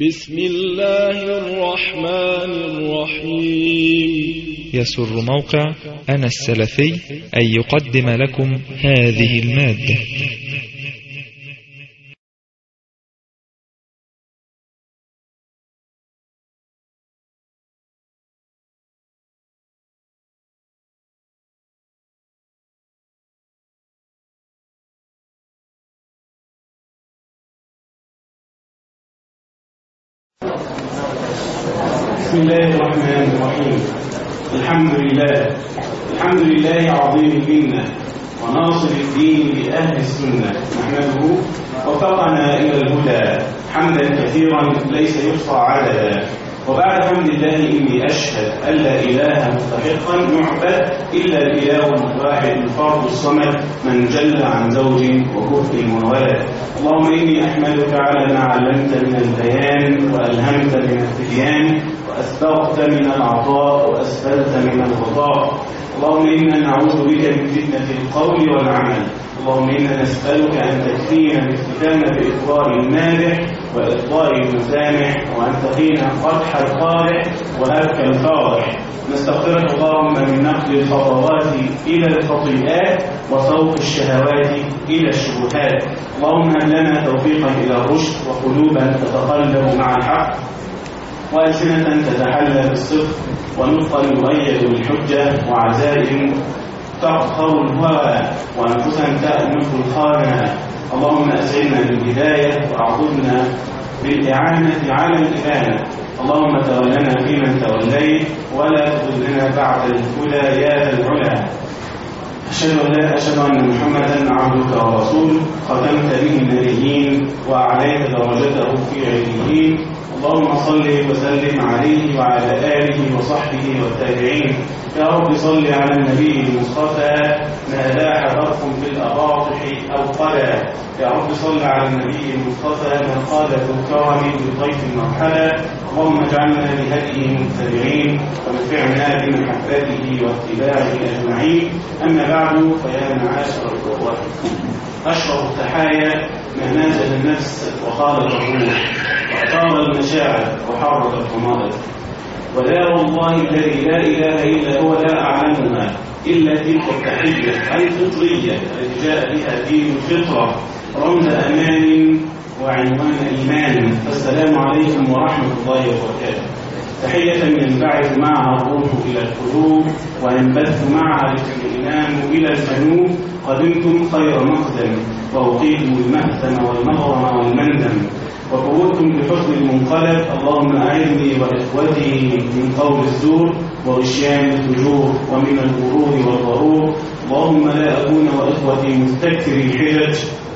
بسم الله الرحمن الرحيم يسر موقع أنا السلفي أن يقدم لكم هذه المادة بسم الله الرحمن الرحيم الحمد لله الحمد لله عظيم المنة وناصر الدين لأهل السنة نحمده وفقنا إلى الهدى حمدا كثيرا ليس يحصى عددا وبعد حمد الله إني أشهد أن لا إله مستحقا يعبد إلا الإله الواحد الفرد الصمد من جل عن زوج وكفء وولد اللهم إني أحمدك على ما علمت من البيان وألهمت من التبيان وأسبغت من العطاء وأسفلت من الغطاء اللهم إنا نعوذ بك من فتنة القول والعمل اللهم إنا نسألك أن تكفينا الافتتان بإقرار المادح وإرضاء المسامح وأن تقينا قدح القارح وهلك الفاضح نستغفرك اللهم من نقل الخطوات إلى الخطيئات وسوق الشهوات إلى الشبهات اللهم هب لنا توفيقا إلى الرشد وقلوبا تتقلب مع الحق وألسنة تتحلى بالصدق ونطقا يؤيد بالحجة وعزائم تقهر الهوى وأنفسا تأنف الخانة اللهم أسعدنا بالهداية وأعطنا بالإعانة على الإبانة اللهم تولنا فيمن توليت ولا تضلنا بعد الهدى يا ذا العلا أشهد أن لا أشهد أن محمدا عبدك ورسولك ختمت به النبيين وأعليت درجته في عليين اللهم صل وسلم عليه وعلى آله وصحبه والتابعين يا رب صل على النبي المصطفى ما لاح برق في الأباطح أو قلا يا رب صل على النبي المصطفى ما قال ذو كرم بضيف مرحبا اللهم اجعلنا بهديه متبعين ومتعنا بمحبته واتباعه أجمعين أما بعد فيا معاشر الأخوة أشرف التحايا ما نازل النفس وخالط الروح وأثار المشاعر وحرك الضمائر ولا والله الذي لا إله إلا هو لا أعلمها إلا تلك التحية الفطرية التي جاء بها دين الفطرة رمز أمان وعنوان إيمان فالسلام عليكم ورحمة الله وبركاته تحية ينبعث معها الروح إلى القلوب وينبث معها الإيمان إلى الجنوب قدمتم خير مقدم وأقيتم المأثم والمغرم والمندم وقوتم بحسن المنقلب اللهم أعذني وإخوتي من قول الزور وغشيان الفجور ومن الغرور والغرور اللهم لا أكون وإخوتي مستكثر الحجج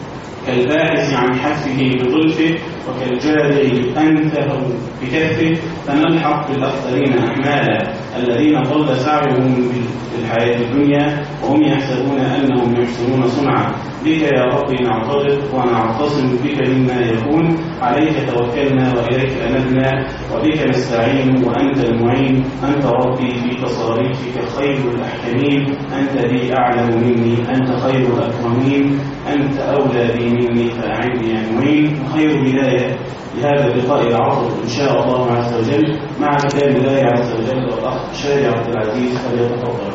كالباحث عن حثه بظلفه وكالجارع أنته بكفه فنلحق بالأخطرين أعمالا الذين ضل سعيهم في الحياة الدنيا وهم يحسبون أنهم يحسنون صنعا بك يا رب نعترض ونعتصم بك مما يكون عليك توكلنا وإليك أمدنا وبك نستعين وأنت المعين أنت ربي في تصاريفك خير الأحكمين أنت بي أعلم مني أنت خير الأكرمين أنت أولى بي مني فأعني يا معين وخير بداية لهذا اللقاء العصر إن شاء الله عز وجل مع كتاب الله عز وجل والأخ شارع عبد العزيز فليتفضل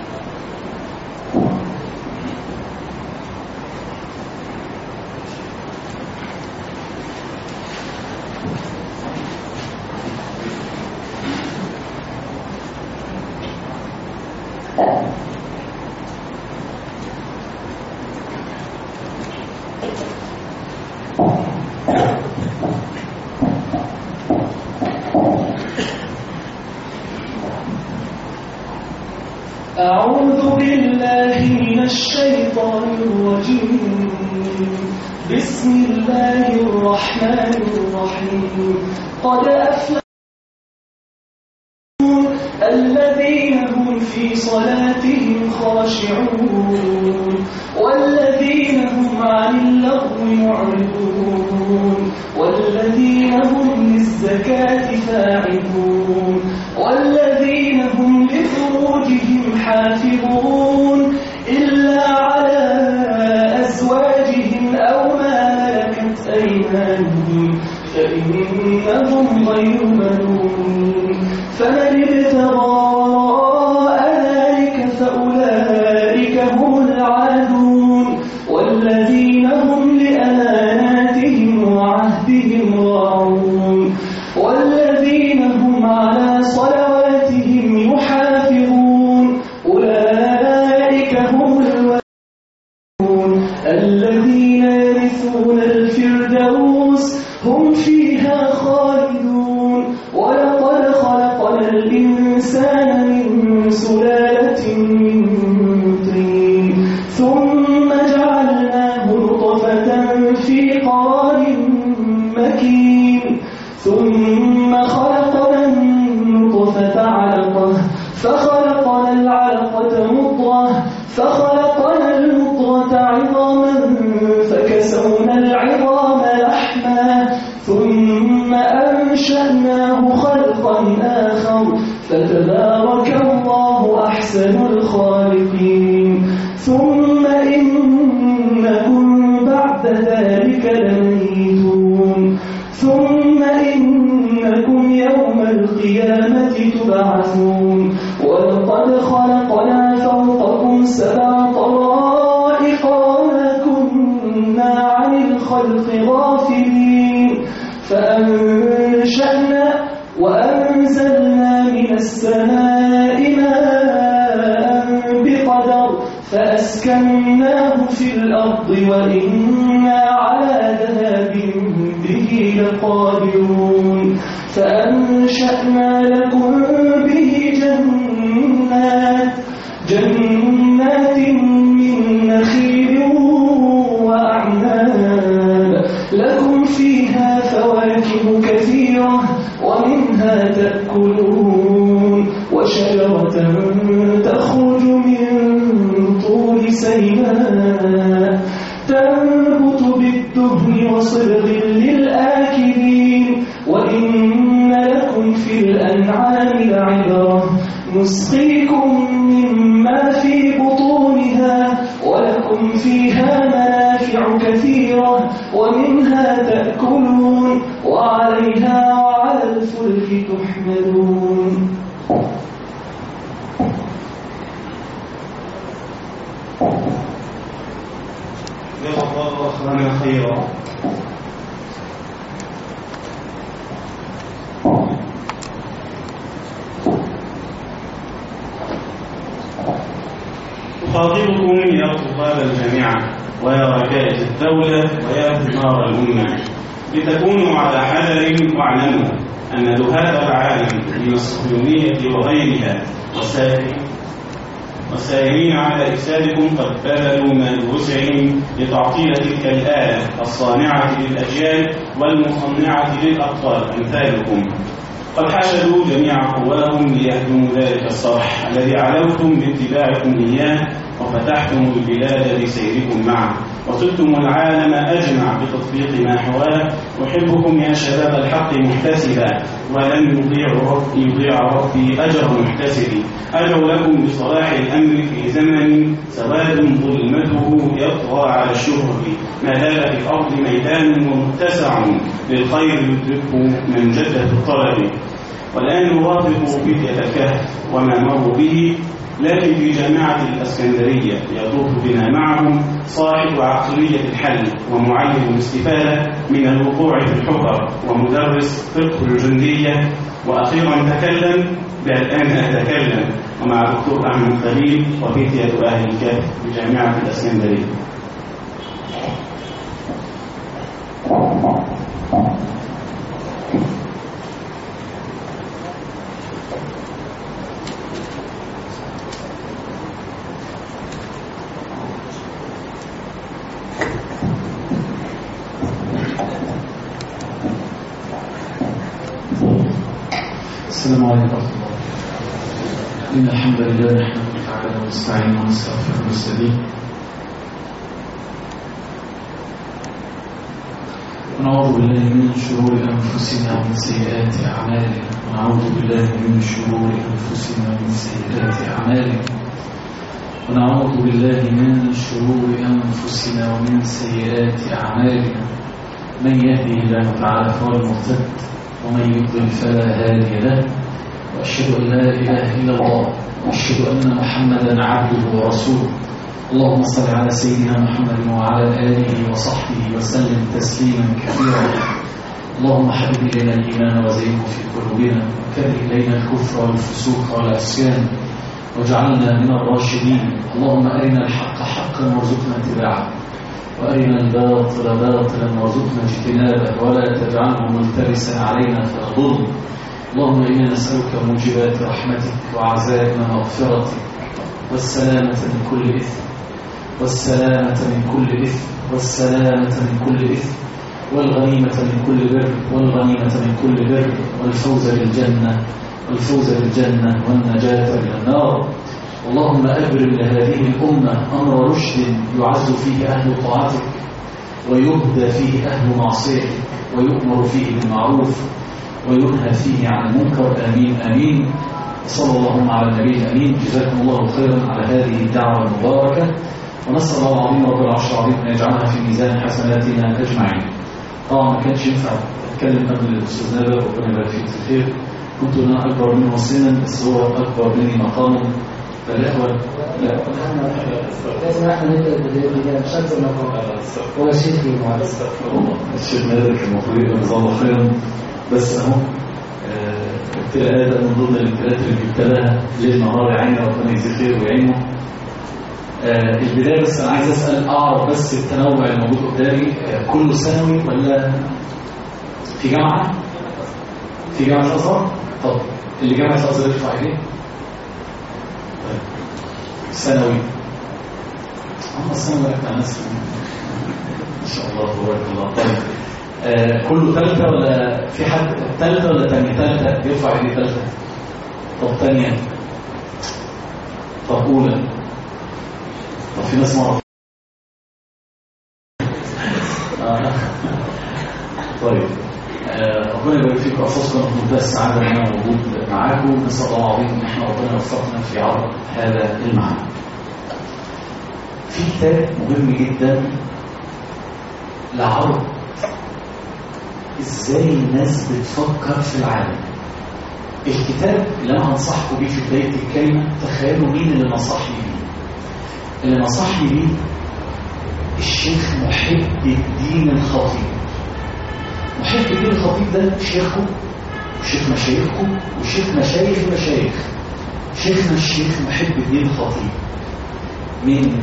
أعوذ بالله من الشيطان الرجيم بسم الله الرحمن الرحيم قد أفلح الذين هم في صلاتهم خاشعون والذين هم عن اللغو معرضون والذين هم للزكاة فاعلون والذين هم لفروجهم حافظون إلا على أزواجهم أو ما ملكت أيمانهم فإنهم إنهم غير ملومين فمن ابتغى وراء ذلك فأولئك هم العادون والذين هم لأماناتهم وعهدهم راعون والذين هم على صلواتهم يحافظون أولئك هم الوارثون الذين يرثون الفردوس هم فيها خالدون ولقد خلقنا الإنسان من سلالة من طين ثم جعلناه نطفة في قرار مكين ثم خلقنا النطفة علقة فخلقنا العلقة مضغة فخلقنا المضغة عظاما فكسونا العظام لحما ثم أنشأناه خلقا آخر فتبارك الله أحسن الخالقين ثم إنكم بعد ذلك لميتون ثم إنكم يوم القيامة تبعثون ولقد خلقنا فوقكم سبع طرائق وما كنا عن الخلق غافلين فأنشأنا وأنزلنا من السماء ماء بقدر فأسكناه في الأرض وإنا على ذهاب به لقادرون فأنشأنا لكم به جنات جنات من نخيل وأعناب لكم فيها فواكه كثيرة ومنها تأكلون وشجرة تخرج من طول سيناء تنبت بالدهن وصبغ للآكلين وإن لكم في الأنعام لعبرة نسقيكم مما في بطونها ولكم فيها منافع كثيرة ومنها تأكلون وعليها وعلى الفلك تحملون جزا الله أخوانا خيرا أخاطبكم يا طلاب الجامعة ويا ركائز الدولة ويا ثمار الأمة لتكونوا على حذر واعلموا أن دهاة العالم من الصهيونية وغيرها والسائرين والسائرين على إفسادكم قد بذلوا ما بوسعهم لتعطيل تلك الآلة الصانعة للأجيال والمصنعة للأبطال أمثالكم قد حشدوا جميع قواهم ليهدموا ذلك الصرح الذي علوتم باتباعكم إياه وفتحتم البلاد بسيركم معه وصلتم العالم أجمع بتطبيق ما حواه أحبكم يا شباب الحق محتسبا ولن يضيع ربي يضيع ربي أجر محتسب أجوا لكم بصلاح الأمر في زمن سواد ظلمته يطغى على الشهر ما زال في الأرض ميدان ومتسع للخير يدركه من جدة الطلب والآن نرافق فتية الكهف وما مروا به لكن في جامعة الأسكندرية يطوف بنا معهم صاحب عقلية الحل ومعلم الاستفادة من الوقوع في الحفر ومدرس فقه الجندية وأخيرا تكلم بل أنا أتكلم ومع دكتور أحمد خليل وفتية أهل الكهف بجامعة الأسكندرية السلام عليكم ورحمة الله إن الحمد لله نحمده تعالى ونستعينه ونستغفره ونستهديه ونعوذ بالله من شرور أنفسنا ومن سيئات أعمالنا ونعوذ بالله من شرور أنفسنا ومن سيئات أعمالنا ونعوذ بالله من شرور أنفسنا ومن سيئات أعمالنا من يهدي الله تعالى فهو المهتد ومن يضلل فلا هادي له وأشهد أن لا إله إلا الله وأشهد أن محمدا عبده ورسوله اللهم صل على سيدنا محمد وعلى آله وصحبه وسلم تسليما كثيرا اللهم حبب إلينا الإيمان وزينه في قلوبنا وكره إلينا الكفر والفسوق والعصيان واجعلنا من الراشدين اللهم أرنا الحق حقا وارزقنا اتباعه وأرنا الباطل باطلا وارزقنا اجتنابه ولا تجعله ملتبسا علينا فنضل اللهم إنا نسألك موجبات رحمتك وعزائم مغفرتك والسلامة من كل إثم والسلامة من كل إثم والسلامة من كل إثم والغنيمة من كل بر والغنيمة من كل بر والفوز بالجنة والفوز بالجنة والنجاة من النار اللهم أبرم لهذه الأمة أمر رشد يعز فيه أهل طاعتك ويهدى فيه أهل معصيتك ويؤمر فيه بالمعروف وينهى فيه عن المنكر آمين آمين وصلى اللهم على النبي الأمين جزاكم الله خيرا على هذه الدعوة المباركة ونسأل الله العظيم رب العرش العظيم أن يجعلها في ميزان حسناتنا أجمعين طبعا ما كانش ينفع أتكلم قبل الأستاذ نابل ربنا يبارك فيك الخير كنت أنا أكبر منه سنا بس هو أكبر مني مقاما فالإخوة لا لازم احنا نبدا البدايه دي مش هنسى المقام هو شيخ المعلم استغفر الله الشيخ نادر كان المفروض يبقى جزاه الله خيرا بس اهو آه، ابتلاءات ده من ضمن الابتلاءات اللي بيبتلاها ليل نهار يا عيني ربنا يجزيه خير ويعينه آه، البدايه بس انا عايز اسال اعرف بس التنوع الموجود قدامي آه، كله ثانوي ولا في جامعه؟ في جامعه الازهر؟ طب اللي جامعه الازهر يرفع ايديه؟ طيب ثانوي هم الثانوي بتاع ناس ما شاء الله تبارك الله طيب آه كله ثالثه ولا في حد ثالثه ولا ثانيه ثالثه يرفع ايديه ثالثه طب ثانيه طب اولى طب في ناس ما آه. طيب آه، ربنا يبارك فيكم اساسكم في منتهى السعاده ان انا موجود معاكم نسال الله العظيم ان احنا ربنا يوفقنا في عرض هذا المعنى. في كتاب مهم جدا لعرض ازاي الناس بتفكر في العالم. الكتاب اللي انا هنصحكم بيه في بدايه الكلمه تخيلوا مين اللي نصحني بيه. اللي نصحني بيه الشيخ محب الدين الخطيب. محب الدين الخطيب ده شيخه وشيخ مشايخكم وشيخ مشايخ مشايخ شيخنا الشيخ محب الدين الخطيب من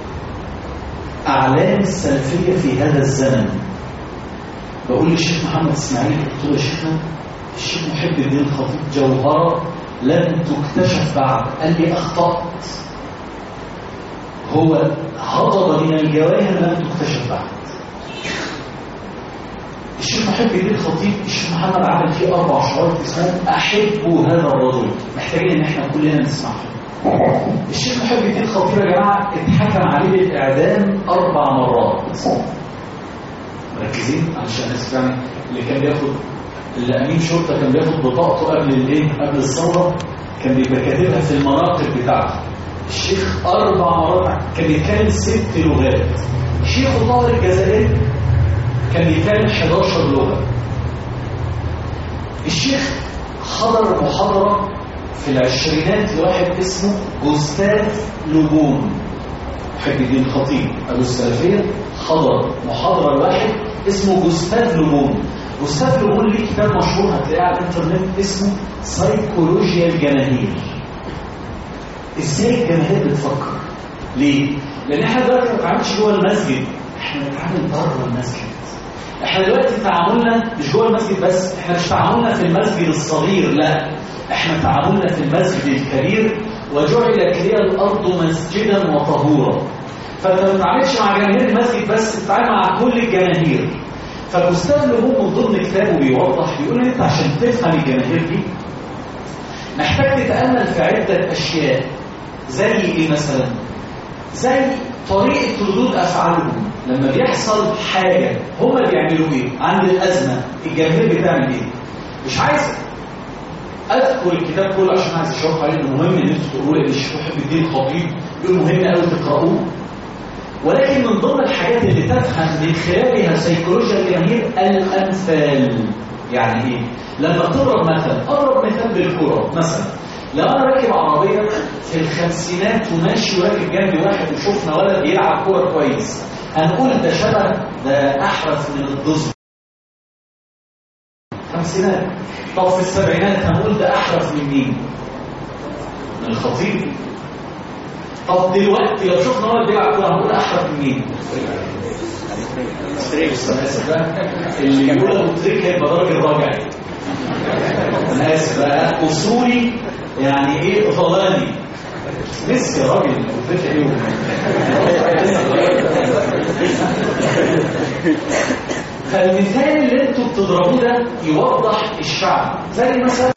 أعلام السلفية في هذا الزمن بقول للشيخ محمد إسماعيل قلت له يا شيخنا الشيخ محب الدين الخطيب جوهرة لم تكتشف بعد قال لي أخطأت هو هضب من الجواهر لم تكتشف بعد الشيخ محب الدين الخطيب الشيخ محمد عمل فيه اربع شرايط اسمهم احب هذا الرجل محتاجين ان احنا كلنا نسمعهم الشيخ محب الدين الخطيب يا جماعه اتحكم عليه بالاعدام اربع مرات مركزين علشان الناس يعني اللي كان بياخد اللي امين شرطه كان بياخد بطاقته قبل الايه قبل الثوره كان بيبقى كاتبها في المناقب بتاعته الشيخ اربع مرات كان يتكلم ست لغات شيخ طاهر الجزائري كان بيتكلم 11 لغة الشيخ حضر محاضرة في العشرينات لواحد اسمه جوستاف لوبون محب الدين الخطيب أبو السلفية حضر محاضرة لواحد اسمه جوستاف لوبون جوستاف لوبون ليه كتاب مشهور هتلاقيه على الانترنت اسمه سيكولوجيا الجماهير ازاي الجماهير بتفكر ليه؟ لان احنا دلوقتي ما بنتعاملش جوه المسجد احنا بنتعامل بره المسجد احنا دلوقتي تعاملنا مش جوه المسجد بس احنا مش تعاملنا في المسجد الصغير لا احنا تعاملنا في المسجد الكبير وجعلت لي الارض مسجدا وطهورا فانت ما بتتعاملش مع جماهير المسجد بس بتتعامل مع كل الجماهير فالاستاذ لهو من ضمن كتابه بيوضح بيقول انت عشان تفهم الجماهير دي محتاج تتامل في عده اشياء زي ايه مثلا زي طريقه ردود افعالهم لما بيحصل حاجة هما بيعملوا ايه عند الأزمة الجماهير بتعمل ايه مش عايز أذكر الكتاب كله عشان عايز اشرح عليه انه مهم ان انتوا تقولوا ان الشيخ محب الدين الخطيب يقول مهم قوي تقرأوه ولكن من ضمن الحاجات اللي تفهم من خلالها سيكولوجيا الجماهير الأمثال يعني ايه لما تضرب مثل اضرب مثال بالكوره مثلا لو انا راكب عربيه في الخمسينات وماشي وراكب جنبي واحد وشفنا ولد بيلعب كوره كويس هنقول ده شبه ده احرف من الضزر خمسينات طب في السبعينات هنقول ده احرف من مين من الخطيب طب دلوقتي لو شفنا ولد بيلعب كوره هنقول احرف من مين ستريكس انا اسف بقى اللي يقول ابو تريك هيبقى راجل راجع انا اسف بقى اصولي يعني ايه ظلالي ميسي يا راجل افريقيا ايه فالمثال اللي انتوا بتضربوه ده يوضح الشعب زي مثلا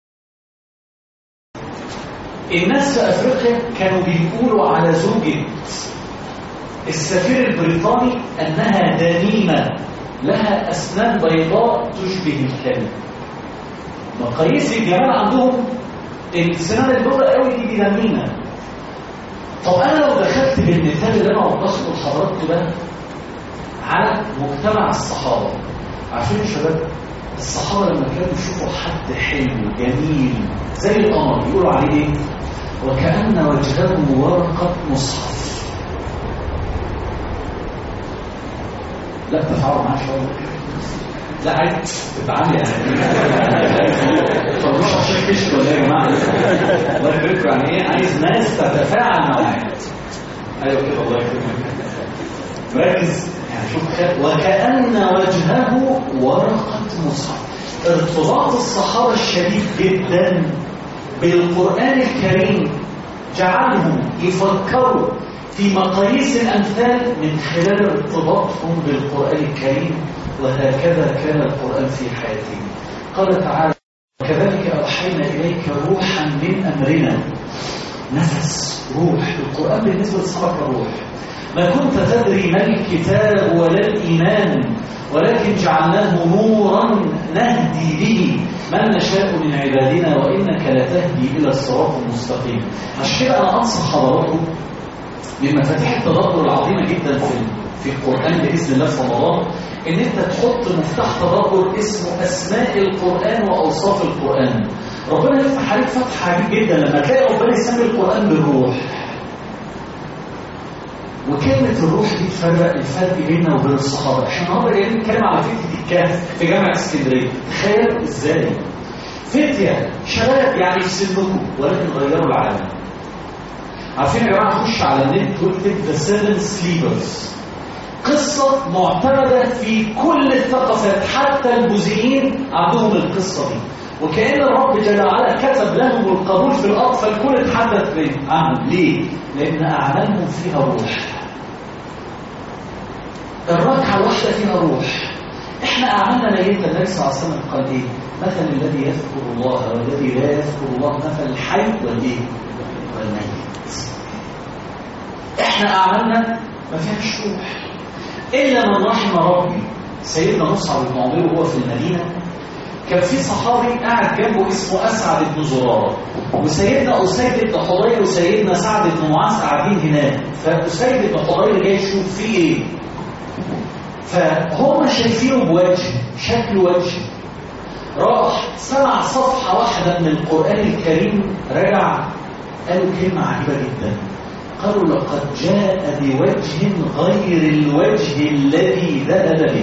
الناس في افريقيا كانوا بيقولوا على زوجة السفير البريطاني انها دميمة لها اسنان بيضاء تشبه الكلب مقاييس الجمال عندهم السنان البيضاء قوي دي دميمة طب انا لو دخلت بالمثال اللي انا وضحته لحضراتكم ده على مجتمع الصحابة عارفين يا شباب الصحابة لما كانوا يشوفوا حد حلو جميل زي القمر يقولوا عليه ايه وكأن وجهه ورقة مصحف لا تفعلوا معاه شوية لا عايز تتعامل يعني طب مش عشان كشف ولا يا جماعة الله يبارك يعني ايه عايز ناس تتفاعل معاك ايوه كده الله يكرمك مركز يعني شوف وكأن وجهه ورقة مصحف ارتباط الصحابة الشديد جدا بالقرآن الكريم جعلهم يفكروا في مقاييس الأمثال من خلال ارتباطهم بالقرآن الكريم وهكذا كان القرآن في حياتهم قال تعالى كذلك أوحينا إليك روحا من أمرنا نفس روح القرآن بالنسبة للصحابة روح ما كنت تدري ما الكتاب ولا الإيمان ولكن جعلناه نورا نهدي به من نشاء من عبادنا وإنك لتهدي إلى الصراط المستقيم عشان كده أنا أنصح حضراتكم من مفاتيح التدبر العظيمة جدا في في القرآن بإذن الله في رمضان إن أنت تحط مفتاح تدبر اسمه أسماء القرآن وأوصاف القرآن ربنا يفتح عليك فتح عجيب جدا لما تلاقي ربنا يسمي القرآن بالروح وكلمة الروح دي تفرق الفرق بيننا وبين الصحابة احنا النهارده جايين نتكلم على فتية الكهف في جامعة اسكندرية تخيل ازاي فتية شباب يعني في سنكم ولكن غيروا العالم عارفين يا جماعة خش على النت واكتب ذا سيفن سليبرز قصة معتمدة في كل الثقافات حتى البوذيين عندهم القصة دي وكأن الرب جل وعلا كتب لهم القبول في الأرض فالكل اتحدث عنهم ليه؟ لأن أعمالهم فيها روح الركعة الواحدة فيها روح احنا أعمالنا ميتة النبي صلى الله عليه وسلم قال ايه؟ مثل الذي يذكر الله والذي لا يذكر الله مثل الحي والايه؟ والميت احنا أعمالنا ما فيهاش روح إلا من رحم ربي سيدنا مصعب بن عمير وهو في المدينة كان في صحابي قاعد جنبه اسمه أسعد بن زرارة وسيدنا أسيد بن حضير وسيدنا سعد بن معاذ قاعدين هناك فأسيد بن حضير جاي يشوف فيه إيه فهم شايفينه بوجه شكل وجه راح سمع صفحة واحدة من القرآن الكريم رجع قالوا كلمة عجيبة جدا قالوا لقد جاء بوجه غير الوجه الذي ذهب به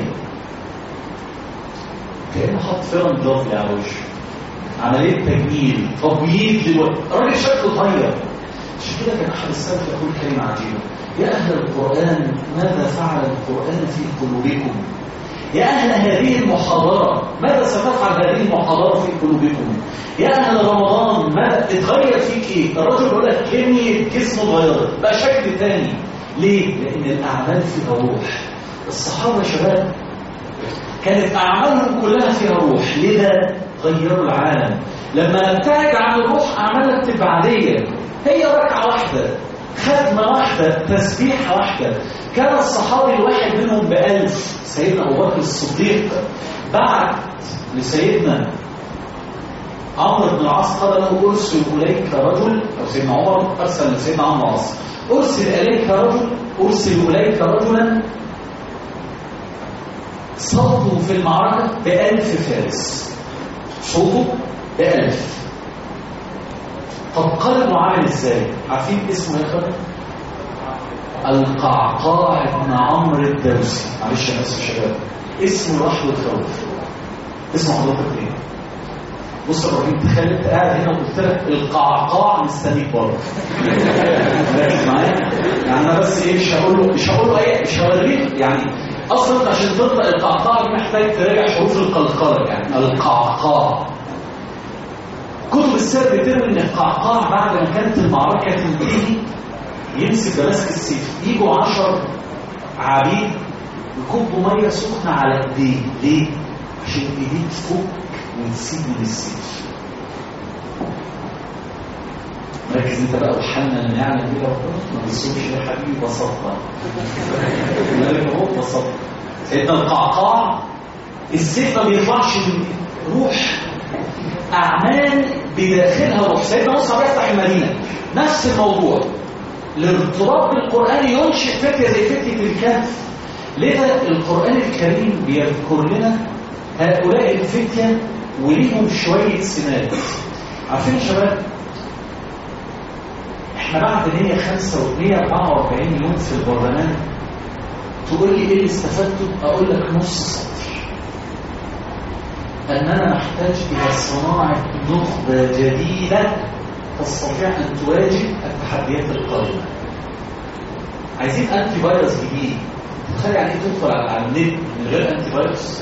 كأنه حط فيرن ضغط على وشه عملية تجميل تبييض للوجه الراجل شكله اتغير عشان كده كان أحد السلف يقول كلمة عجيبة يا أهل القرآن ماذا فعل القرآن في قلوبكم يا أهل هذه المحاضرة ماذا ستفعل هذه المحاضرة في قلوبكم يا أهل رمضان ماذا اتغير فيك ايه الرجل يقول لك كمية جسمه اتغيرت بقى شكل تاني ليه؟ لأن الأعمال فيها روح الصحابة شباب كانت أعمالهم كلها فيها روح لذا غيروا العالم لما نبتعد عن الروح أعمالنا بتبقى عادية هي ركعة واحدة ختمة واحدة تسبيحة واحدة كان الصحابي الواحد منهم بألف سيدنا أبو بكر الصديق بعت لسيدنا عمرو بن العاص قال له أرسل إليك رجل أو سيدنا عمر أرسل لسيدنا عمرو بن العاص أرسل إليك رجل أرسل إليك رجلا صوته في المعركة بألف فارس صوته بألف طب قلبه عامل ازاي؟ عارفين اسمه يا اخوان؟ القعقاع بن عمرو الدوسي معلش يا ناس شباب اسمه لوحده يخوف اسمه حضرتك ايه؟ بص يا ابراهيم تخيل انت قاعد هنا وقلت لك القعقاع مستنيك بره ركز معايا يعني انا بس ايه مش هقول له مش هقول له ايه مش هوريك يعني اصلا انت عشان تنطق القعقاع دي محتاج تراجع حروف القلقله يعني القعقاع كتب السر بتروي ان القعقاع بعد ما كانت المعركه تنتهي يمسك ماسك السيف يجوا 10 عبيد يكبوا ميه سخنه على ايديه ليه؟ عشان ايديه تفك وتسيب من السيف ركز انت بقى وحالنا اللي نعمل كده ما بيسوقش يا حبيبي بساطه مالك اهو بساطه سيدنا القعقاع السيف ما بيطلعش من روح اعمال بداخلها روح سيدنا موسى بيفتح المدينه نفس الموضوع الارتباط بالقران ينشئ فتيه زي فتيه الكهف لذا القران الكريم بيذكر لنا هؤلاء الفتيه وليهم شويه سمات عارفين يا شباب احنا بعد 105 144 يوم في البرلمان تقول لي ايه اللي استفدته اقول لك نص سطر اننا نحتاج الى صناعه نخبه جديده تستطيع ان تواجه التحديات القادمه عايزين انتي فيروس جديد تخيل يعني ايه تدخل على النت من غير انتي فيروس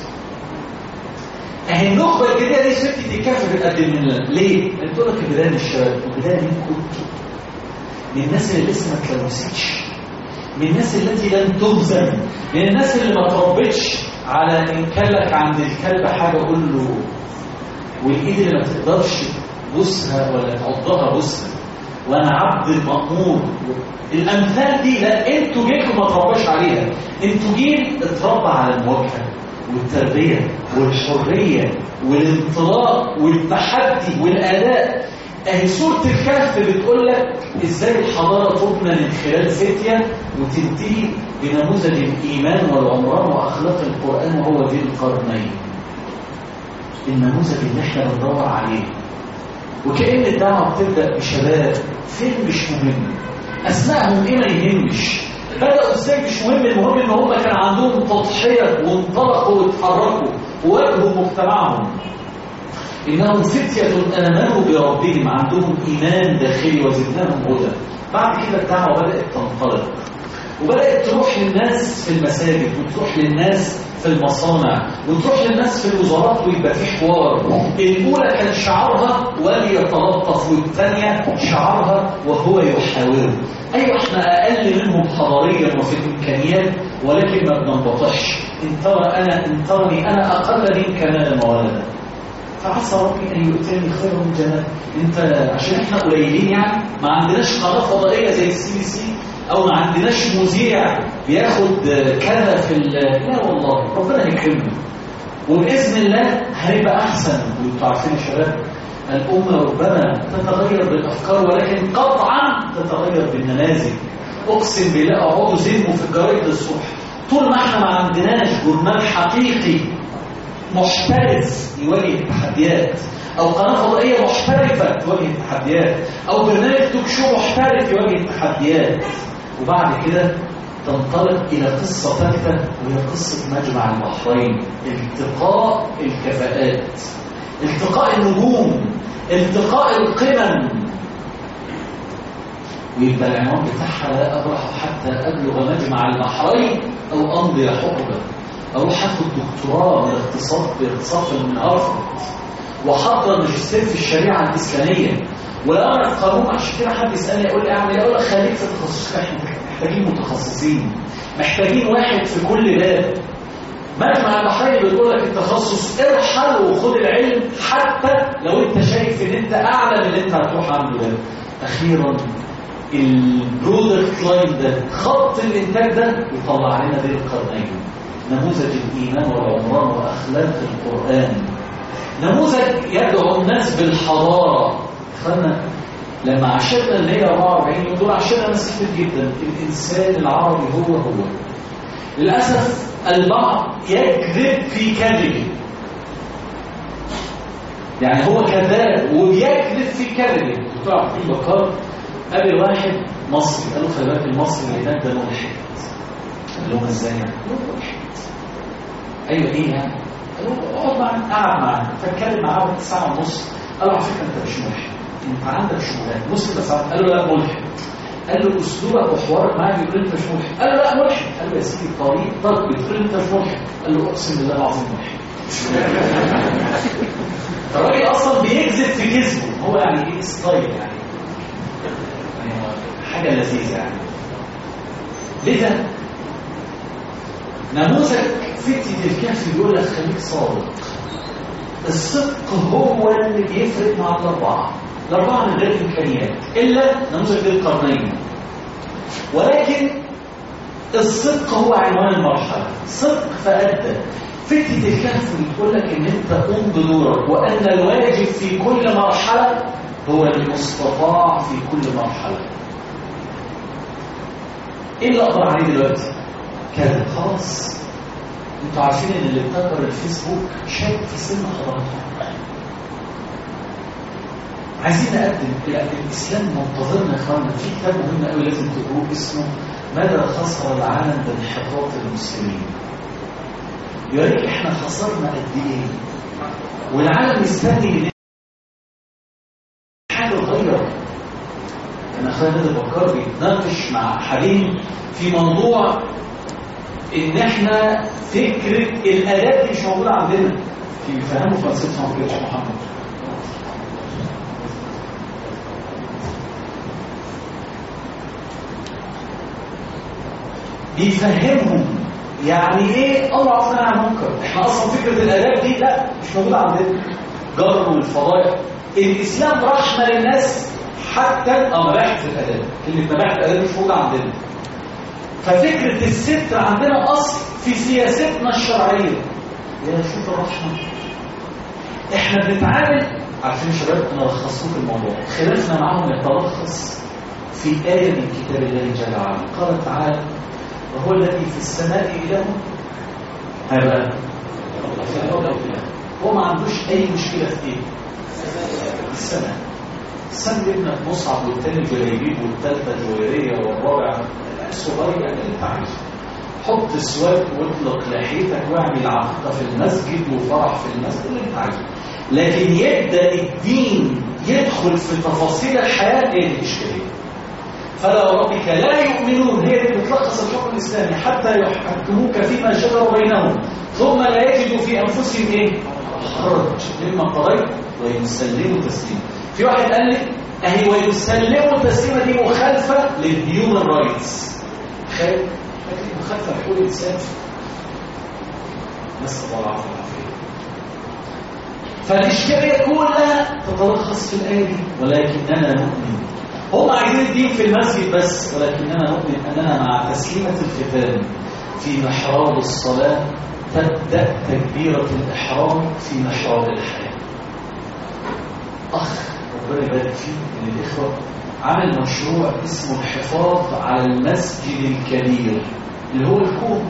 اهي النخبه الجديده دي ست تكافئ بتقدم لنا ليه؟ انت تقول لك البدايه من الشباب البدايه منكم من الناس اللي لسه ما اتلوثتش من الناس التي لم تهزم من الناس اللي ما تربتش على ان كان لك عند الكلب حاجه قول له والايد اللي ما تقدرش تبوسها ولا تعضها بوسها وانا عبد المأمور الامثال دي لا انتوا جيلكم ما ترباش عليها انتوا جيل اتربى على المواجهه والتربيه والحريه والانطلاق والتحدي والاداء اهي سوره الكهف بتقول لك ازاي الحضاره تبنى من خلال فتيه وتنتهي بنموذج الايمان والعمران واخلاق القران وهو ذي القرنين النموذج اللي احنا بندور عليه وكأن الدعوة بتبدأ بشباب فين مش مهم أسمائهم إيه ما يهمش بدأوا إزاي مش مهم المهم إن هم كان عندهم تضحية وانطلقوا واتحركوا وواجهوا مجتمعهم إنهم فتية آمنوا بربهم عندهم إيمان داخلي وزدناهم هدى بعد كده الدعوة بدأت تنطلق وبدأت تروح للناس في المساجد وتروح للناس في المصانع وتروح للناس في الوزارات ويبقى في حوار الأولى كان شعارها وليتلطف والثانية شعارها وهو يحاوره أيوة احنا أقل منهم حضاريا وفي الإمكانيات ولكن ما بننبطش إن ترى أنا إن ترني أنا أقل منك مالا وولدا فعسى ربي أن يؤتيني خيرا من جنات أنت عشان احنا قليلين يعني ما عندناش قناة فضائية زي السي بي سي او ما عندناش مذيع بياخد كذا في لا والله ربنا يكرمنا وباذن الله هيبقى احسن وانتوا عارفين يا شباب الامه ربما تتغير بالافكار ولكن قطعا تتغير بالنماذج اقسم بالله اقعدوا زنوا في الجرايد الصبح طول ما احنا ما عندناش جورنال حقيقي محترف يواجه التحديات او قناه فضائيه محترفه تواجه التحديات او برنامج توك شو محترف يواجه التحديات وبعد كده تنطلق إلى قصة ثالثة وهي قصة مجمع البحرين التقاء الكفاءات التقاء النجوم التقاء القمم ويبقى العنوان بتاعها لا أبرح حتى أبلغ مجمع البحرين أو أمضي حقبة أروح أخد دكتوراه من الاقتصاد باقتصاد من هارفارد وحضر ماجستير في الشريعة الإسلامية ولو انا في قانون عشان كده حد يسالني يقول لي اعمل ايه اقول لك خليك في تخصصك احنا محتاجين متخصصين محتاجين واحد في كل باب مجمع البحرين بيقول لك التخصص ارحل وخد العلم حتى لو انت شايف ان انت اعلى من اللي انت هتروح عنده ده اخيرا البرودكت لاين ده خط الانتاج ده يطلع لنا ذي القرنين نموذج الايمان والعمران واخلاق القران نموذج يدعو الناس بالحضاره اخوانا لما عشرنا ال 144 يوم دول عشرنا ناس كتير جدا الانسان العربي هو هو للأسف البعض يكذب في كذبه يعني هو كذاب وبيكذب في كذبه دكتور عبد الحليم بكار قابل واحد مصري قال له خلي بالك المصري اللي هناك ده ملحد قال له ازاي يعني؟ قال له ملحد ايوه ايه يعني؟ قال له اقعد معاه قعد معاه فاتكلم معاه وقت ساعه ونص قال له على فكره انت مش ملحد انت عندك شبهات مسلم بس قال له لا ملحد قال له اسلوبك وحوارك معاه بيقول انت مش ملحد قال له لا ملحد قال له يا سيدي طريقتك بتقول انت مش ملحد قال له اقسم بالله العظيم ملحد الراجل اصلا بيكذب في كذبه هو يعني ايه ستايل يعني يعني هو حاجه لذيذه يعني لذا نموذج فتنة الكهف بيقول لك خليك صادق الصدق هو اللي بيفرق مع الأربعة الأربعة من غير إمكانيات إلا نموذج ذي القرنين ولكن الصدق هو عنوان المرحلة صدق فأدى فتنة الكهف بتقول لك إن أنت قم بدورك وأن الواجب في كل مرحلة هو المستطاع في كل مرحلة إيه اللي أقدر عليه دلوقتي؟ كذا خلاص انتوا عارفين ان اللي ابتكر الفيسبوك شاب في سن حضراتكم عايزين نقدم الاسلام منتظرنا يا اخوانا في كتاب مهم قوي لازم تقروه اسمه ماذا خسر العالم بانحطاط المسلمين يوريك احنا خسرنا قد ايه والعالم مستني ان حاجه تغير انا اخويا نادر بكار بيتناقش مع حليم في موضوع ان احنا فكره الاداب دي مش موجوده عندنا في بيفهموا فلسفتهم كده يا محمد بيفهمهم يعني ايه امر عصر عن منكر احنا اصلا فكره الاداب دي لا مش موجوده عندنا جر والفضائح الاسلام رحمه للناس حتى اه مباحث الاداب كلمه مباحث الاداب مش موجوده عندنا ففكرة الستر عندنا أصل في سياستنا الشرعية يا شوف الرحمة احنا بنتعامل عارفين يا شباب انا لخصت لكم الموضوع خلافنا معاهم يتلخص في آية من كتاب الله جل وعلا قال تعالى وهو الذي في السماء إله هذا هو ما عندوش أي مشكلة في إيه؟ السماء السماء ابنك مصعب والتاني جليبيب والتالتة جويرية والرابع صغير يعني انت عايزه حط سواك واطلق لحيتك واعمل عقيقه في المسجد وفرح في المسجد اللي انت عايزه لكن يبدا الدين يدخل في تفاصيل الحياه ايه الاشكاليه فلا وربك لا يؤمنون هي اللي بتلخص الحكم الاسلامي حتى يحكموك فيما شجر بينهم ثم لا يجدوا في انفسهم ايه حرج مما قضيت ويسلموا تسليما في واحد قال لي اهي ويسلموا التسليمه دي مخالفه للهيومن رايتس خايف لكن مخالفه لحقوق الانسان نسال الله العافيه والعافيه فالاشكاليه كلها تتلخص في الايه دي ولكننا نؤمن هم عايزين الدين في المسجد بس ولكننا نؤمن اننا مع تسليمه الختام في محراب الصلاه تبدا تكبيره الاحرام في محراب الحياه اخ ربنا يبارك فيه من الاخوه عمل مشروع اسمه الحفاظ على المسجد الكبير اللي هو الكون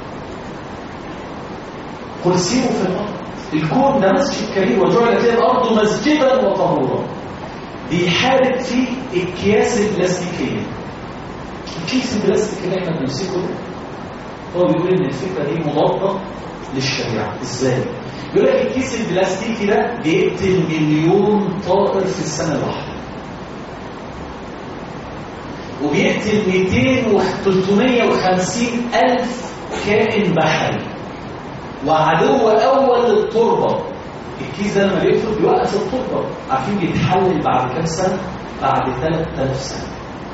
قل سيروا في الارض الكون ده مسجد كبير وجعلت لي الارض مسجدا وطهورا بيحارب فيه الاكياس البلاستيكيه الكيس البلاستيك اللي احنا بنمسكه ده هو بيقول ان الفكره دي مضاده للشريعه ازاي يقول لك الكيس البلاستيكي ده بيقتل مليون طائر في السنه الواحده وبيقتل 200 و 350 الف كائن بحري وعدو اول للتربه الكيس ده لما بيقتل بيوقف التربه عارفين بيتحلل بعد كام سنه بعد 3000 سنه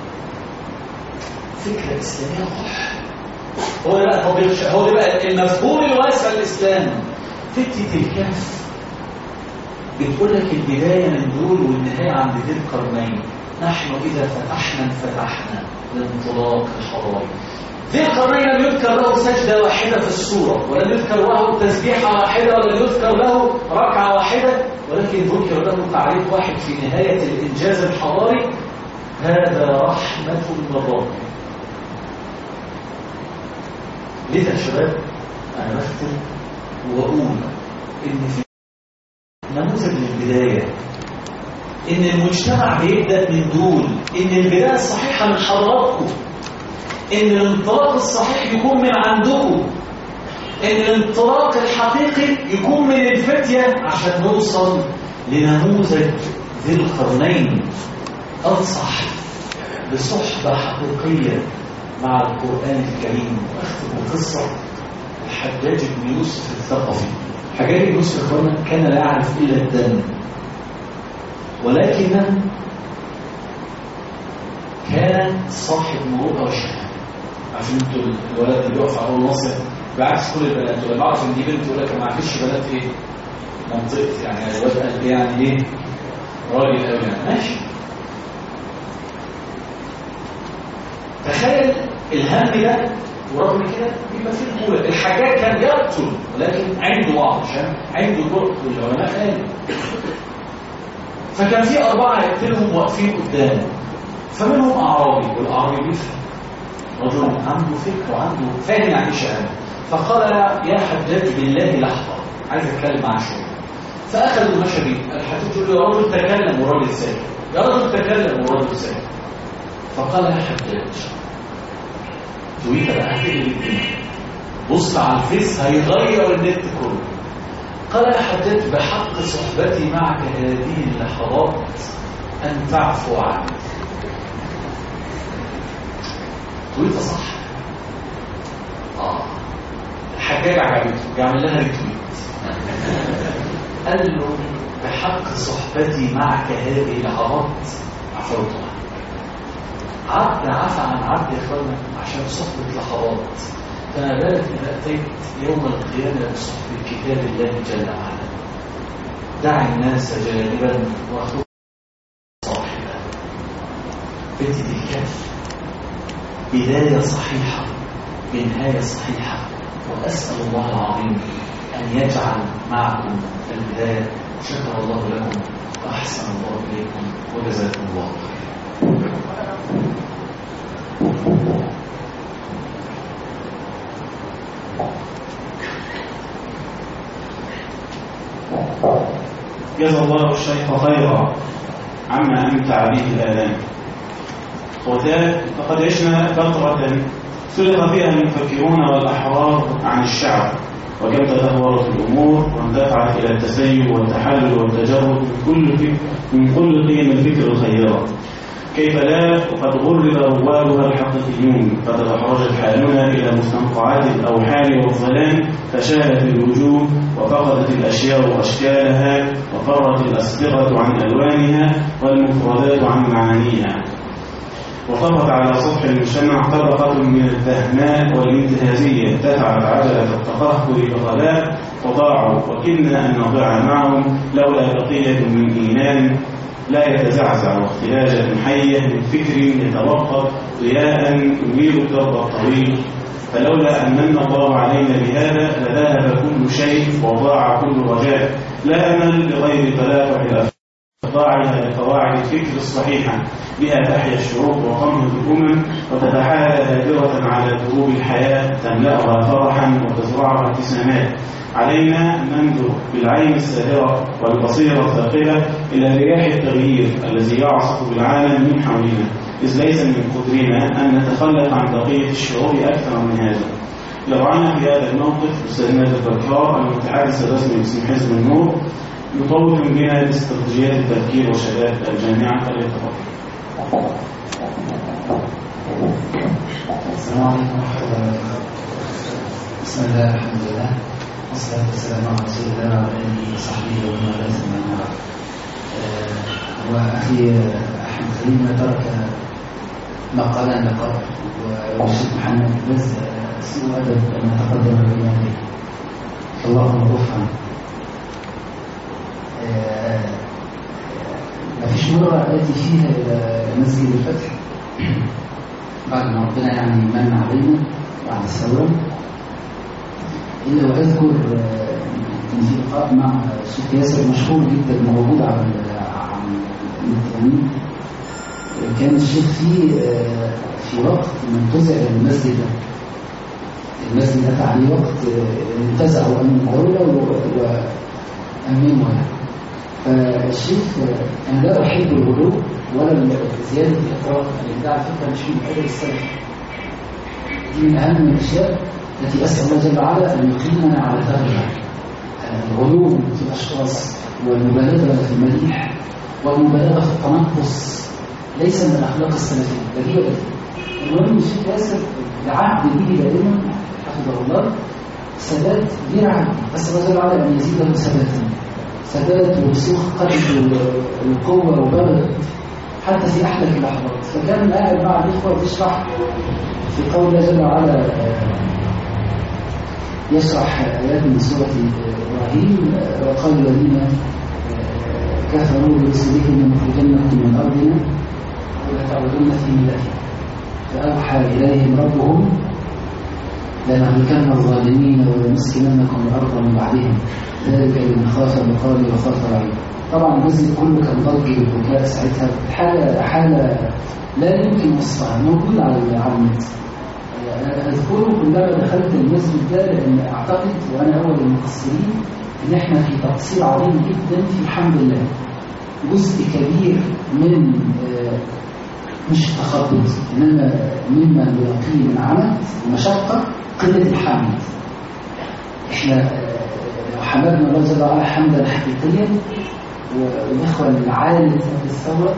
فكره اسلاميه واضحه هو ده بقى تطبيق هو ده بقى المفهوم الواسع للاسلام فتنة الكهف بتقول لك البداية من دول والنهاية عند ذي القرنين نحن إذا فتحنا انفتحنا لانطلاق الحضاري ذي القرنين لم يذكر له سجدة واحدة في السورة ولم يذكر له تسبيحة واحدة ولم يذكر له ركعة واحدة ولكن ذكر له تعريف واحد في نهاية الإنجاز الحضاري هذا رحمة من ربك لذا يا شباب انا بختم واقول ان في نموذج للبدايه ان المجتمع بيبدا من دول ان البدايه الصحيحه من حضراتكم ان الانطلاق الصحيح يكون من عندكم ان الانطلاق الحقيقي يكون من الفتيه عشان نوصل لنموذج ذي القرنين انصح بصحبه حقيقيه مع القران الكريم واختم قصه الحجاج بن يوسف الثقفي حجاج بن يوسف اخوانا كان لا يعرف الا الدم ولكن كان صاحب مروءه وشهامه عشان انتوا الولد اللي بيقف على اول ناصر بعكس كل البنات ولما اعرف ان دي بنت يقول لك ما فيش بنات ايه منطقتي يعني الواد قال ايه يعني ايه راجل قوي يعني ماشي تخيل الهم ده ورغم كده بيبقى فيه الأولى الحاجات كان يقتل ولكن عنده وعظ عشان عنده طرق والعلماء قالوا فكان في أربعة يقتلهم واقفين قدامه فمنهم أعرابي والأعرابي بيفهم رجل عنده فكر وعنده فاهم يعني شهادة فقال يا حجاج بالله لحظة عايز اتكلم معاه شوية فأخذوا المشى بيه الحجاج يقول له يا رجل تكلم والراجل ساكت يا رجل تكلم والراجل ساكت فقال يا حجاج تويتر بقى هتقلب الدنيا بص على الفيس هيغير النت كله قال يا حجاج بحق صحبتي معك هذه اللحظات أن تعفو عني تويتر صح اه الحجاج عجبته يعمل لها ريتويت قال له بحق صحبتي معك هذه اللحظات عفوت عنك عبد عفى عن عبد يا اخوانا عشان صحبة لحظات فما بالك إذا أتيت يوم القيامة بصحبة كتاب الله جل وعلا دع الناس جانبا وخذ صاحبا بنت الكهف بداية صحيحة بنهاية صحيحة وأسأل الله العظيم أن يجعل معكم البداية شكر الله لكم وأحسن الله إليكم وجزاكم الله خيرا جزا الله الشيخ خيرا عما أمتع به الآذان وذلك فقد عشنا فترة سلخ فيها المفكرون والأحرار عن الشعب وكم تدهورت الأمور واندفعت إلى التسيب والتحلل والتجرد من كل فكر من كل قيم الفكر الخيرة كيف لا وقد غرب روادها الحقيقيون فتدحرجت حالنا إلى مستنقعات الأوحال والظلام فشالت الوجوه وفقدت الأشياء أشكالها وفرت الأسبغة عن ألوانها والمفردات عن معانيها وطفت على سطح المجتمع طبقة من الدهماء والانتهازية دفعت عجلة التقهقر بغباء وضاعوا وكدنا أن نضيع معهم لولا بقية من إيمان لا يتزعزع واختلاجة حية من فكر يتوقف ضياء يميل الدرب الطويل فلولا أن من الله علينا بهذا لذهب كل شيء وضاع كل رجاء لا أمل لغير تلاقح الأفكار ضاعها لقواعد الفكر الصحيحة بها تحيا الشعوب وقمه الأمم وتتحالى هادرة على دروب الحياة تملأها فرحا وتزرعها ابتسامات علينا أن ننظر بالعين الساهرة والبصيرة الثاقبة إلى رياح التغيير الذي يعصف بالعالم من حولنا إذ ليس من قدرنا أن نتخلق عن بقية الشعوب أكثر من هذا يضعنا في هذا الموقف أستاذ نادر البكار المتحدث الرسمي باسم حزب النور يطور بنا باستراتيجيات التفكير وشباب الجامعة فليتفضل. السلام عليكم ورحمة الله وبركاته. بسم الله الحمد لله والصلاة والسلام على رسول الله وعلى آله وصحبه ومن والاه ثم أما بعد. آه، وأخي أحمد خليل ترك مقالا لقبل والشيخ محمد بس سوء أدب أن تقدم بين يديه. اللهم غفرا. ما فيش مرة آتي فيها إلى مسجد الفتح بعد ما ربنا يعني من علينا بعد الثورة إلا وأذكر آه، إن في لقاء مع الشيخ ياسر مشهور جدا موجود على ال- على الإنترنت كان الشيخ فيه آه، في وقت منتزع المسجد ده المسجد دفع عليه وقت آه، انتزعوا أمن الدولة و- وأمنوا يعني فالشيخ آه، أنا لا أحب الغلو ولا زيادة الإطراف لأن ده على فكرة مش من أدب السلف دي من أهم الأشياء التي أسأل الله جل وعلا أن يقيمنا على ثغرها الغلو في الأشخاص والمبالغة في المديح والمبالغة في التنقص ليس من الأخلاق السلفية بل هي بديهة. المهم الشيخ ياسر العهد به دائما حفظه الله ثبات غير عادي بس الله جل وعلا أن يزيده ثباتا ثبات ورسوخ قلب وقوة وبلغ حتى في أحلك اللحظات فكان قاعد مع الإخوة بيشرح في قول الله جل وعلا آه، يشرح آيات من سورة إبراهيم آه، وقال الذين آه، كفروا برسلهم لنخرجنكم من أرضنا ولا تعودن في ملتنا فأوحى إليهم ربهم لنهلكن الظالمين ولنسكننكم الأرض من بعدهم ذلك لمن خاف مقامي وخاف رعيد طبعا الجزء كله كان ضج بالبكاء ساعتها حالة حالة لا يمكن وصفها موجود على على النت أنا أذكره كلما دخلت المسجد ده لأن أعتقد وأنا أول المقصرين إن إحنا في تقصير عظيم جدا في الحمد لله جزء كبير من آه، مش التخبط إنما مما يلاقيه من عمل ومشقة قلة الحمد إحنا آه، لو حمدنا الله جل وعلا حمدا حقيقيا والإخوة اللي عانت في الثورة